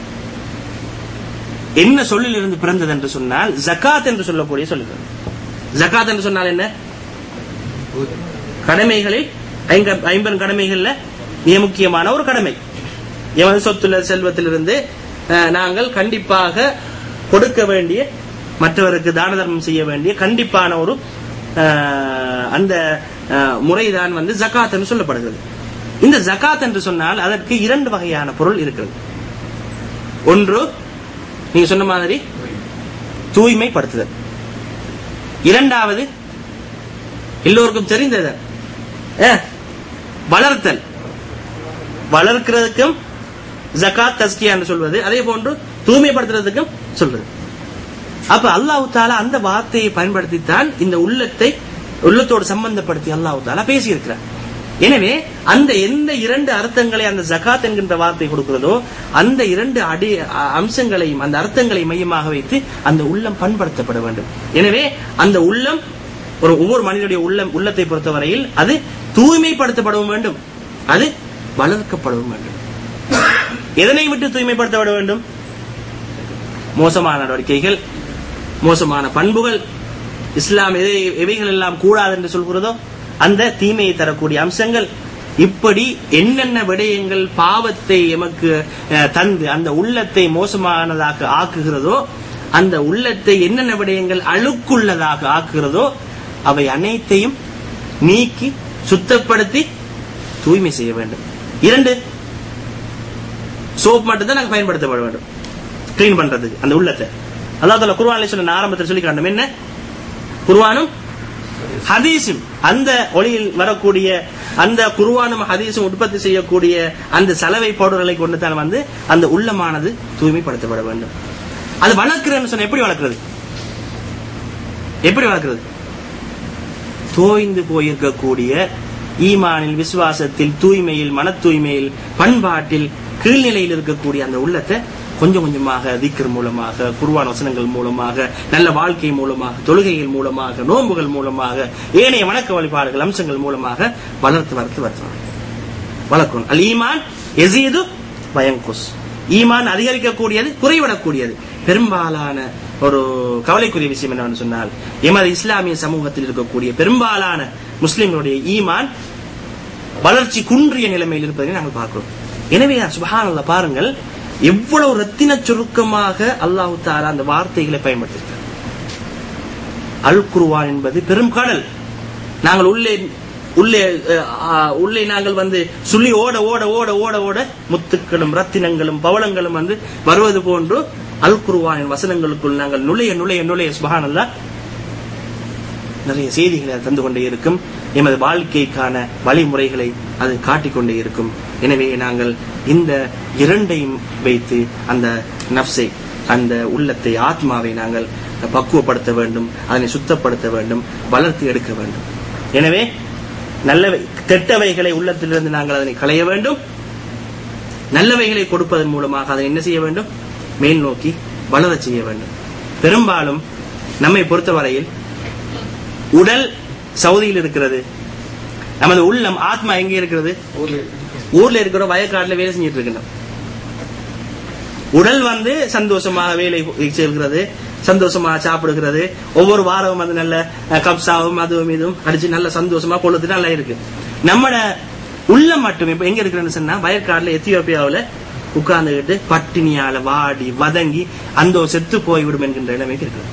என்ன சொல்லிலிருந்து பிறந்தது என்று சொன்னால் ஜகாத் என்று சொல்லக்கூடிய சொல்லுகிறது ஜகாத் என்று சொன்னால் என்ன கடமைகளில் ஐங்க- ஐம்பது கடமைகள்ல மிக முக்கியமான ஒரு கடமை எமது சொத்துல செல்வத்திலிருந்து அஹ், நாங்கள் கண்டிப்பாக கொடுக்க வேண்டிய மற்றவருக்கு தான தர்மம் செய்ய வேண்டிய கண்டிப்பான ஒரு அஹ், அந்த அஹ், முறைதான் வந்து ஜகாத் என்று சொல்லப்படுகிறது இந்த ஜகாத் என்று சொன்னால் அதற்கு இரண்டு வகையான பொருள் இருக்கிறது ஒன்று நீங்க சொன்ன மாதிரி தூய்மைப்படுத்துதல் இரண்டாவது எல்லோருக்கும் தெரிந்தது அஹ், வளர்த்தல் வளர்க்கிறதுக்கும் ஜகாத் தஸ்கியா என்று சொல்வது அதே போன்று தூய்மைப்படுத்துறதுக்கும் சொல்றது அப்ப அல்லாஹு தாலா அந்த வார்த்தையை பயன்படுத்தித்தான் இந்த உள்ளத்தை உள்ளத்தோடு சம்பந்தப்படுத்தி அல்லாஹு தாலா பேசியிருக்கிறார் எனவே அந்த எந்த இரண்டு அர்த்தங்களை அந்த ஜகாத் என்கின்ற வார்த்தை கொடுக்கிறதோ அந்த இரண்டு அடி அ- அம்சங்களையும் அந்த அர்த்தங்களை மையமாக வைத்து அந்த உள்ளம் பண்படுத்தப்பட வேண்டும் எனவே அந்த உள்ளம் ஒரு ஒவ்வொரு மனிதனுடைய உள்ள உள்ளத்தை பொறுத்தவரையில் அது தூய்மைப்படுத்தப்படவும் வேண்டும் அது வளர்க்கப்படவும் வேண்டும் எதனை விட்டு தூய்மைப்படுத்தப்பட வேண்டும் மோசமான நடவடிக்கைகள் மோசமான பண்புகள் இஸ்லாம் எதை எவைகள் எல்லாம் கூடாது என்று சொல்கிறதோ அந்த தீமையை தரக்கூடிய அம்சங்கள் இப்படி என்னென்ன விடயங்கள் பாவத்தை எமக்கு அஹ், தந்து அந்த உள்ளத்தை மோசமானதாக ஆக்குகிறதோ அந்த உள்ளத்தை என்னென்ன விடயங்கள் அழுக்குள்ளதாக ஆக்குகிறதோ அவை அனைத்தையும் நீக்கி சுத்தப்படுத்தி தூய்மை செய்ய வேண்டும் இரண்டு சோப் மட்டும் தான் நாங்க பயன்படுத்தப்பட வேண்டும் கிளீன் பண்றதுக்கு அந்த உள்ளத்தை அல்லாஹ் தாலா குர்ஆன்ல சொன்ன ஆரம்பத்தில் சொல்லி காட்டும் என்ன குர்ஆனும் ஹதீஸும் அந்த ஒளியில் வரக்கூடிய அந்த குர்ஆனும் ஹதீஸும் உற்பத்தி செய்யக்கூடிய அந்த சலவை பவுடர்களை கொண்டு தான் வந்து அந்த உள்ளமானது தூய்மைப்படுத்தப்பட வேண்டும் அது வளர்க்கிறேன்னு சொன்ன எப்படி வளர்க்கிறது எப்படி வளர்க்கிறது தோய்ந்து போயிருக்கக்கூடிய ஈமானில் விசுவாசத்தில் தூய்மையில் மன தூய்மையில் பண்பாட்டில் கீழ்நிலையில் இருக்கக்கூடிய அந்த உள்ளத்தை கொஞ்சம் கொஞ்சமாக திக்கர் மூலமாக குருவான வசனங்கள் மூலமாக நல்ல வாழ்க்கை மூலமாக தொழுகைகள் மூலமாக நோன்புகள் மூலமாக ஏனைய வணக்க வழிபாடுகள் அம்சங்கள் மூலமாக வளர்த்து வளர்த்து வளர்த்து வளர்க்கணும் அல் ஈமான் எசீது பயங்குஸ் ஈமான் அதிகரிக்கக்கூடியது குறைவிடக்கூடியது பெரும்பாலான ஒரு கவலைக்குரிய விஷயம் என்னவென்று சொன்னால் எமது இஸ்லாமிய சமூகத்தில் இருக்கக்கூடிய பெரும்பாலான முஸ்லிம்களுடைய ஈமான் வளர்ச்சி குன்றிய நிலைமையில் இருப்பதை நாங்கள் பார்க்கிறோம் எனவே சுபஹானல்ல பாருங்கள் எவ்வளவு ரத்தின சுருக்கமாக அல்லாஹு தாலா அந்த வார்த்தைகளை பயன்படுத்திருக்கிறார் அல் குருவான் என்பது பெரும் கடல் நாங்கள் உள்ளே உள்ளே அஹ், ஆஹ், உள்ளே நாங்கள் வந்து சுழி ஓட ஓட ஓட ஓட ஓட முத்துக்களும் ரத்தினங்களும் பவளங்களும் வந்து வருவது போன்று அல் குருவானின் வசனங்களுக்குள் நாங்கள் நுழைய நுழைய நுழைய சுபஹானல்லா நிறைய செய்திகளை அது தந்து கொண்டே இருக்கும் எமது வாழ்க்கைக்கான வழிமுறைகளை அது காட்டிக்கொண்டே இருக்கும் எனவே நாங்கள் இந்த இரண்டையும் வைத்து அந்த நப்சை அந்த உள்ளத்தை ஆத்மாவை நாங்கள் பக்குவப்படுத்த வேண்டும் அதனை சுத்தப்படுத்த வேண்டும் வளர்த்து எடுக்க வேண்டும் எனவே நல்லவை கெட்டவைகளை உள்ளத்திலிருந்து நாங்கள் அதனை களைய வேண்டும் நல்லவைகளை கொடுப்பதன் மூலமாக அதை என்ன செய்ய வேண்டும் மேல் நோக்கி வளரச் செய்ய வேண்டும் பெரும்பாலும் நம்மை பொறுத்தவரையில் உடல் சவுதியில் இருக்கிறது நமது உள்ளம் ஆத்மா எங்க இருக்கிறது ஊர்ல இருக்கிற வயக்காட்டுல வேலை செஞ்சுட்டு இருக்கணும் உடல் வந்து சந்தோஷமாக வேலை செய்கிறது சந்தோஷமா சாப்பிடுகிறது ஒவ்வொரு வாரமும் வந்து நல்ல அஹ், கப்சாவும் அதுவும் இதுவும் அடிச்சு நல்ல சந்தோஷமா பொழுது நல்லா இருக்கு நம்மட உள்ளம் மட்டும் இப்ப எங்க இருக்கிறேன்னு சொன்னா வயற்காடுல எத்தியோப்பியாவுல உட்கார்ந்துகிட்டு பட்டினியால வாடி வதங்கி அந்த செத்து போய்விடும் என்கின்ற நிலைமைக்கு இருக்கிறது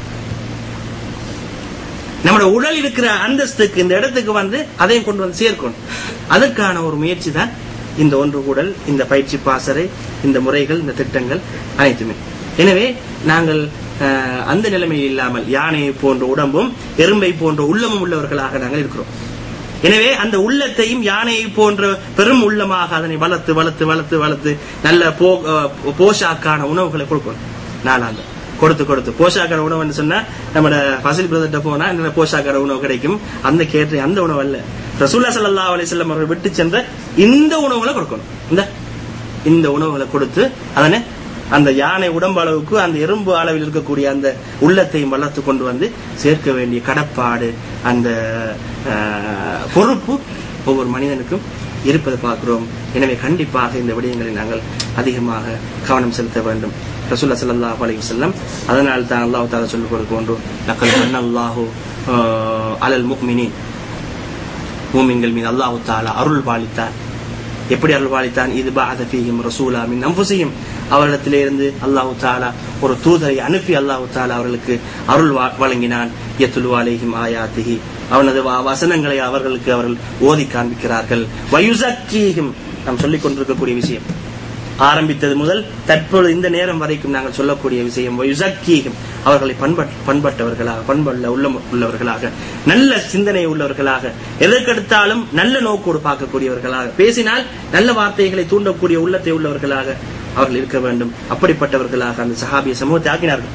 நம்மளோட உடல் இருக்கிற அந்தஸ்துக்கு இந்த இடத்துக்கு வந்து அதையும் கொண்டு வந்து சேர்க்கணும் அதற்கான ஒரு முயற்சி தான் இந்த ஒன்று கூடல் இந்த பயிற்சி பாசறை இந்த முறைகள் இந்த திட்டங்கள் அனைத்துமே எனவே நாங்கள் அஹ், அந்த நிலைமையில் இல்லாமல் யானையை போன்ற உடம்பும் எறும்பை போன்ற உள்ளமும் உள்ளவர்களாக நாங்கள் இருக்கிறோம் எனவே அந்த உள்ளத்தையும் யானையை போன்ற பெரும் உள்ளமாக அதனை வளர்த்து வளர்த்து வளர்த்து வளர்த்து நல்ல போ அஹ், போஷாக்கான உணவுகளை கொடுக்கணும் நாளாந்த கொடுத்து கொடுத்து போஷாக்கான உணவுன்னு சொன்னா நம்மட ஃபசில் பிரதர்ட்ட போனா என்ன போஷாக்கான உணவு கிடைக்கும் அந்த கேட்டு அந்த உணவு அல்ல ரசூல்லா ஸல்லல்லாஹு அலைஹி வஸல்லம் அவர்கள் விட்டு சென்ற இந்த உணவுகளை கொடுக்கணும் இந்த இந்த உணவுகளை கொடுத்து அதனை அந்த யானை உடம்பு அளவுக்கு அந்த எறும்பு அளவில் இருக்கக்கூடிய அந்த உள்ளத்தையும் வளர்த்து கொண்டு வந்து சேர்க்க வேண்டிய கடப்பாடு அந்த ஆஹ், பொறுப்பு ஒவ்வொரு மனிதனுக்கும் இருப்பதை பார்க்கிறோம் எனவே கண்டிப்பாக இந்த விடயங்களை நாங்கள் அதிகமாக கவனம் செலுத்த வேண்டும் ரசூல்லா ஸல்லல்லாஹு அலைஹி வஸல்லம் அதனால் தான் அல்லாஹ் தஆலா சொல்லிக் கொடுக்கின்றோம் லக்கல் மன்னல்லாஹு ஆஹ், அலல் முஃமினீன் மூமின்கள் மீது அல்லாஹு தாலா அருள் பாலித்தார் எப்படி அருள் பாலித்தான் இது பாதபீகம் ரசூலா மின் அம்புசையும் அவரிடத்திலே இருந்து அல்லாஹு தாலா ஒரு தூதரை அனுப்பி அல்லாஹு தாலா அவர்களுக்கு அருள் வா- வழங்கினான் யத்துலு அலைஹிம் ஆயாத்திஹி அவனது வ- வசனங்களை அவர்களுக்கு அவர்கள் ஓதி காண்பிக்கிறார்கள் வயுசக்கீஹிம் நாம் சொல்லிக் கொண்டிருக்கக்கூடிய விஷயம் ஆரம்பித்தது முதல் தற்பொழுது இந்த நேரம் வரைக்கும் நாங்கள் சொல்லக்கூடிய விஷயம் வயுசக்கீஹிம் அவர்களை பண்பட் பண்பட்டவர்களாக பண்புள்ள உள்ள உள்ளவர்களாக நல்ல சிந்தனை உள்ளவர்களாக எதற்கெடுத்தாலும் நல்ல நோக்கோடு பார்க்கக்கூடியவர்களாக பேசினால் நல்ல வார்த்தைகளை தூண்டக்கூடிய உள்ளத்தை உள்ளவர்களாக அவர்கள் இருக்க வேண்டும் அப்படிப்பட்டவர்களாக அந்த சஹாபிய சமூகத்தை ஆக்கினார்கள்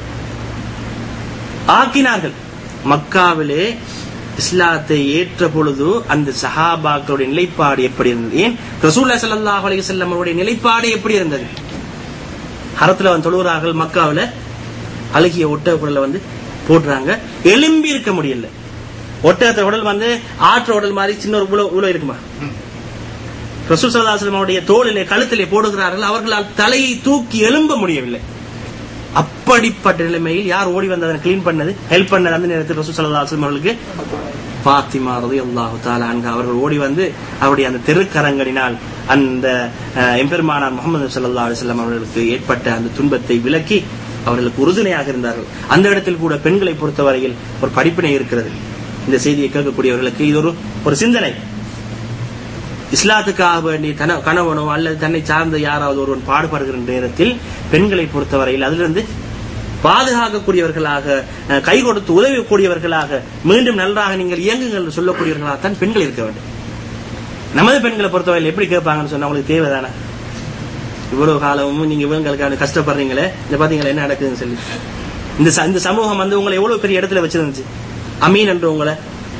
ஆக்கினார்கள் மக்காவிலே இஸ்லாத்தை ஏற்ற பொழுது அந்த சஹாபாக்களுடைய நிலைப்பாடு எப்படி இருந்தது ஏன் ரசூல்லா ஸல்லல்லாஹு அலைஹி வஸல்லம் அவருடைய நிலைப்பாடு எப்படி இருந்தது ஹரத்துல வந்து தொழுகிறார்கள் மக்காவுல அழகிய ஒட்ட குடல வந்து போடுறாங்க எலும்பி இருக்க முடியல ஒட்டகத்தை உடல் வந்து ஆற்று உடல் மாதிரி சின்ன ஒரு உள்ள உள்ள இருக்குமா ரசூல் சல்லாஹம் அவருடைய தோளிலே கழுத்திலே போடுகிறார்கள் அவர்களால் தலையை தூக்கி எழும்ப முடியவில்லை அப்படிப்பட்ட நிலைமையில் யார் ஓடி வந்து அதை கிளீன் பண்ணது ஹெல்ப் பண்ணது அந்த நேரத்தில் ரசூல் சல்லாஹம் அவர்களுக்கு பாத்திமா ரதி அல்லாஹு தாலா அன்கு அவர்கள் ஓடி வந்து அவருடைய அந்த தெருக்கரங்களினால் அந்த அஹ், எம்பெருமானார் முகமது சல்லா அலிஸ்லாம் அவர்களுக்கு ஏற்பட்ட அந்த துன்பத்தை விலக்கி அவர்களுக்கு உறுதுணையாக இருந்தார்கள் அந்த இடத்தில் கூட பெண்களை பொறுத்தவரையில் ஒரு படிப்பினை இருக்கிறது இந்த செய்தியை கேட்கக்கூடியவர்களுக்கு இது ஒரு ஒரு சிந்தனை இஸ்லாத்துக்காக வேண்டி தன கணவனோ அல்லது தன்னை சார்ந்த யாராவது ஒருவன் பாடுபடுகிற நேரத்தில் பெண்களை பொறுத்தவரையில் அதிலிருந்து பாதுகாக்கக்கூடியவர்களாக அஹ், கை கொடுத்து உதவக்கூடியவர்களாக மீண்டும் நன்றாக நீங்கள் இயங்குங்கள் என்று சொல்லக்கூடியவர்களாக தான் பெண்கள் இருக்க வேண்டும் நமது பெண்களை பொறுத்தவரையில் எப்படி கேட்பாங்கன்னு சொன்னா உங்களுக்கு தேவைதானே இவ்வளவு காலமும் நீங்க இவங்களுக்காக கஷ்டப்படுறீங்களே இந்த பாத்தீங்களா என்ன நடக்குதுன்னு சொல்லி இந்த ச- இந்த சமூகம் வந்து உங்களை எவ்வளவு பெரிய இடத்துல வச்சிருந்துச்சு அமீன் என்று உங்களை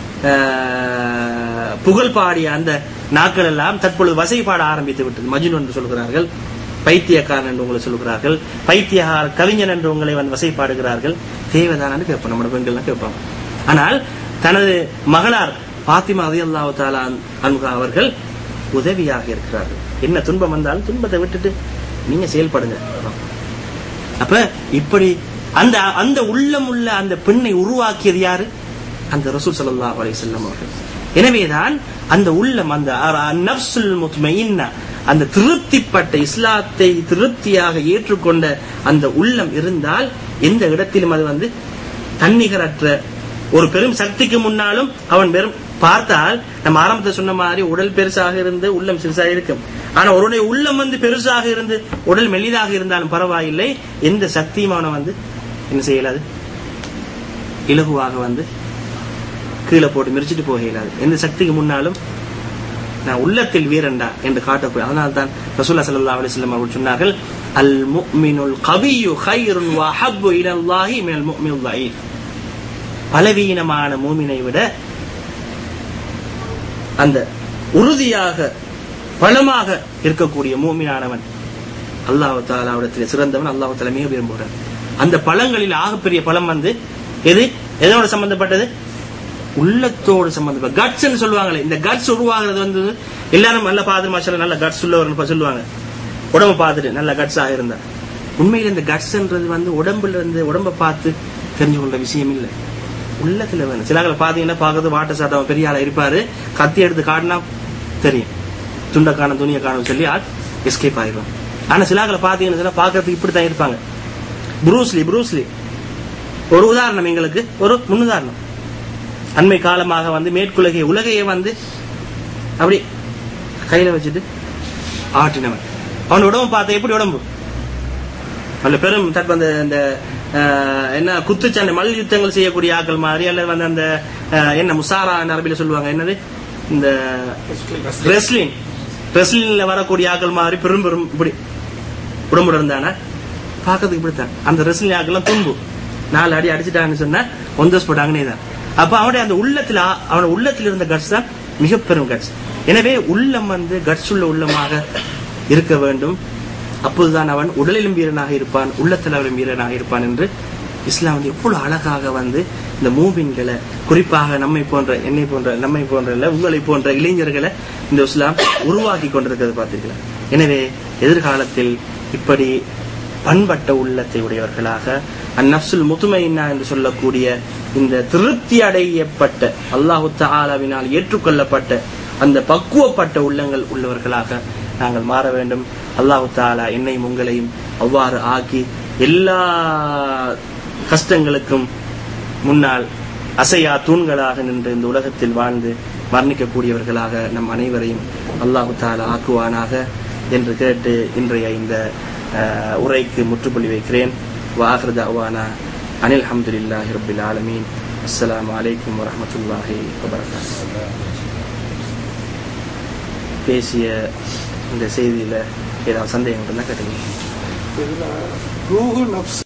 ஆஹ், புகழ் பாடிய அந்த நாட்கள் எல்லாம் தற்பொழுது வசை பாட ஆரம்பித்து விட்டது மஜ்னு என்று சொல்கிறார்கள் பைத்தியக்காரன் என்று உங்களை சொல்கிறார்கள் பைத்தியகார கவிஞன் என்று உங்களை வந்து வசை பாடுகிறார்கள் தேவைதானு கேட்போம் நம்ம பெண்கள்லாம் கேட்பாங்க ஆனால் தனது மகளார் பாத்திமா ரதி அல்லாஹு தாலா அன்ஹா அவர்கள் உதவியாக இருக்கிறார்கள் என்ன துன்பம் வந்தாலும் துன்பத்தை விட்டுட்டு நீங்க செயல்படுங்க அப்ப இப்படி அந்த அந்த உள்ளம் உள்ள அந்த பெண்ணை உருவாக்கியது யாரு அந்த ரசூல் ஸல்லல்லாஹு அலைஹி வஸல்லம் அவர்கள் எனவேதான் அந்த உள்ளம் அந்த நப்சுல் முத்மையின்னா அந்த திருப்திப்பட்ட இஸ்லாத்தை திருப்தியாக ஏற்றுக்கொண்ட அந்த உள்ளம் இருந்தால் எந்த இடத்திலும் அது வந்து தன்னிகரற்ற ஒரு பெரும் சக்திக்கு முன்னாலும் அவன் வெறும் பார்த்தால் நம்ம ஆரம்பத்தை சொன்ன மாதிரி உடல் பெருசாக இருந்து உள்ளம் சிறுசாக இருக்கும் ஆனா ஒருவனுடைய உள்ளம் வந்து பெருசாக இருந்து உடல் மெல்லிதாக இருந்தாலும் பரவாயில்லை எந்த சக்தியும் அவனை வந்து என்ன செய்யலாது இலகுவாக வந்து கீழே போட்டு மிரிச்சிட்டு போக இயலாது எந்த சக்திக்கு முன்னாலும் நான் உள்ளத்தில் வீரண்டா என்று காட்டக்கூடிய அதனால் தான் ரசூல்லா ஸல்லல்லாஹு அலைஹி வஸல்லம் அவர்கள் சொன்னார்கள் அல் முஃமினுல் கவியு கைருன் வ ஹப்பு இலல்லாஹி மினல் முஃமினுல் ضعيف பலவீனமான மூமினை விட அந்த உறுதியாக பலமாக இருக்கக்கூடிய மூமினானவன் அல்லாஹ் தாலாவிடத்தில் சிறந்தவன் அல்லாஹ் தாலா மிக விரும்புகிறான் அந்த பழங்களில் ஆகப்பெரிய பழம் வந்து எது எதோட சம்பந்தப்பட்டது உள்ளத்தோடு சம்பந்தப்பட்ட கட்ஸ் சொல்லுவாங்களே இந்த கட்ஸ் உருவாகிறது வந்து எல்லாரும் நல்ல பாது மாஷால நல்ல கட்ஸ் உள்ளவர்கள் சொல்லுவாங்க உடம்ப பார்த்துட்டு நல்ல கட்ஸா இருந்தா உண்மையில இந்த கட்ஸ்ன்றது வந்து உடம்புல இருந்து உடம்ப பார்த்து தெரிஞ்சு கொண்ட விஷயம் இல்லை உள்ளத்துல வேணும் சிலாக்களை பாத்தீங்கன்னா பார்க்கறது வாட்ட சாட்டம் பெரிய ஆளா இருப்பாரு கத்தி எடுத்து காட்டினா தெரியும் துண்டை காணும் துணியை காணும் சொல்லி ஆள் எஸ்கேப் ஆயிடும் ஆனா சிலாக்களை பாத்தீங்கன்னு சொன்னா பாக்குறதுக்கு இப்படித்தான் இருப்பாங்க புரூஸ்லி புரூஸ்லி ஒரு உதாரணம் எங்களுக்கு ஒரு முன்னுதாரணம் அண்மை காலமாக வந்து மேற்குலகை உலகையே வந்து அப்படி கையில வச்சுட்டு ஆட்டினவன் அவன் உடம்பு பார்த்த எப்படி உடம்பு அல்ல பெரும் தற்ப அந்த இந்த அஹ், என்ன குத்துச்சண்டை மல் யுத்தங்கள் செய்யக்கூடிய ஆக்கள் மாதிரி அல்லது வந்து அந்த அஹ், என்ன முசாரா அரபில சொல்லுவாங்க என்னது இந்த ரெஸ்லிங் ரெஸ்லிங்ல வரக்கூடிய ஆக்கள் மாதிரி பெரும் பெரும் இப்படி உடம்புல இருந்தானா பார்க்கறதுக்கு இப்படித்தான் அந்த ரெஸ்லிங் ஆக்கெல்லாம் தும்பு நாலு அடி அடிச்சுட்டான்னு சொன்னா ஒந்த ஸ்பாட் அங்கனே தான் அப்ப அவனுடைய அந்த உள்ளத்துல அவன் உள்ளத்தில் இருந்த கட்ஸ் தான் மிக பெரும் கட்ஸ் எனவே உள்ளம் வந்து கட்ஸ் உள்ள உள்ளமாக இருக்க வேண்டும் அப்போதுதான் அவன் உடலிலும் வீரனாக இருப்பான் உள்ளத்திலும் வீரனாக இருப்பான் என்று இஸ்லாம் வந்து எவ்வளவு அழகாக வந்து இந்த மூவின்களை குறிப்பாக நம்மை போன்ற என்னை போன்ற நம்மை போன்ற இல்ல உங்களை போன்ற இளைஞர்களை இந்த இஸ்லாம் உருவாக்கி கொண்டிருக்கிறது பார்த்தீர்களா எனவே எதிர்காலத்தில் இப்படி பண்பட்ட உள்ளத்தை உடையவர்களாக அந்நப்சுல் முதுமையின்னா என்று சொல்லக்கூடிய இந்த திருப்தி அடையப்பட்ட அல்லாஹு தாலாவினால் ஏற்றுக்கொள்ளப்பட்ட அந்த பக்குவப்பட்ட உள்ளங்கள் உள்ளவர்களாக நாங்கள் மாற வேண்டும் அல்லாஹு தாலா என்னையும் உங்களையும் அவ்வாறு ஆக்கி எல்லா கஷ்டங்களுக்கும் முன்னால் அசையா தூண்களாக நின்று இந்த உலகத்தில் வாழ்ந்து மரணிக்கக்கூடியவர்களாக நம் அனைவரையும் அல்லாஹு தாலா ஆக்குவானாக என்று கேட்டு இன்றைய இந்த அஹ், உரைக்கு முற்றுப்புள்ளி வைக்கிறேன் வாஹர் தாவானா அனில் அஹமதுல்லாஹி ரபில் ஆலமீன் அஸ்ஸலாமு அலைக்கும் வரஹ்மத்துல்லாஹி வபரகாத்துஹு பேசிய இந்த செய்தியில ஏதாவது சந்தேகம் இருந்தா கேட்டுங்க ரூஹு நப்ஸ்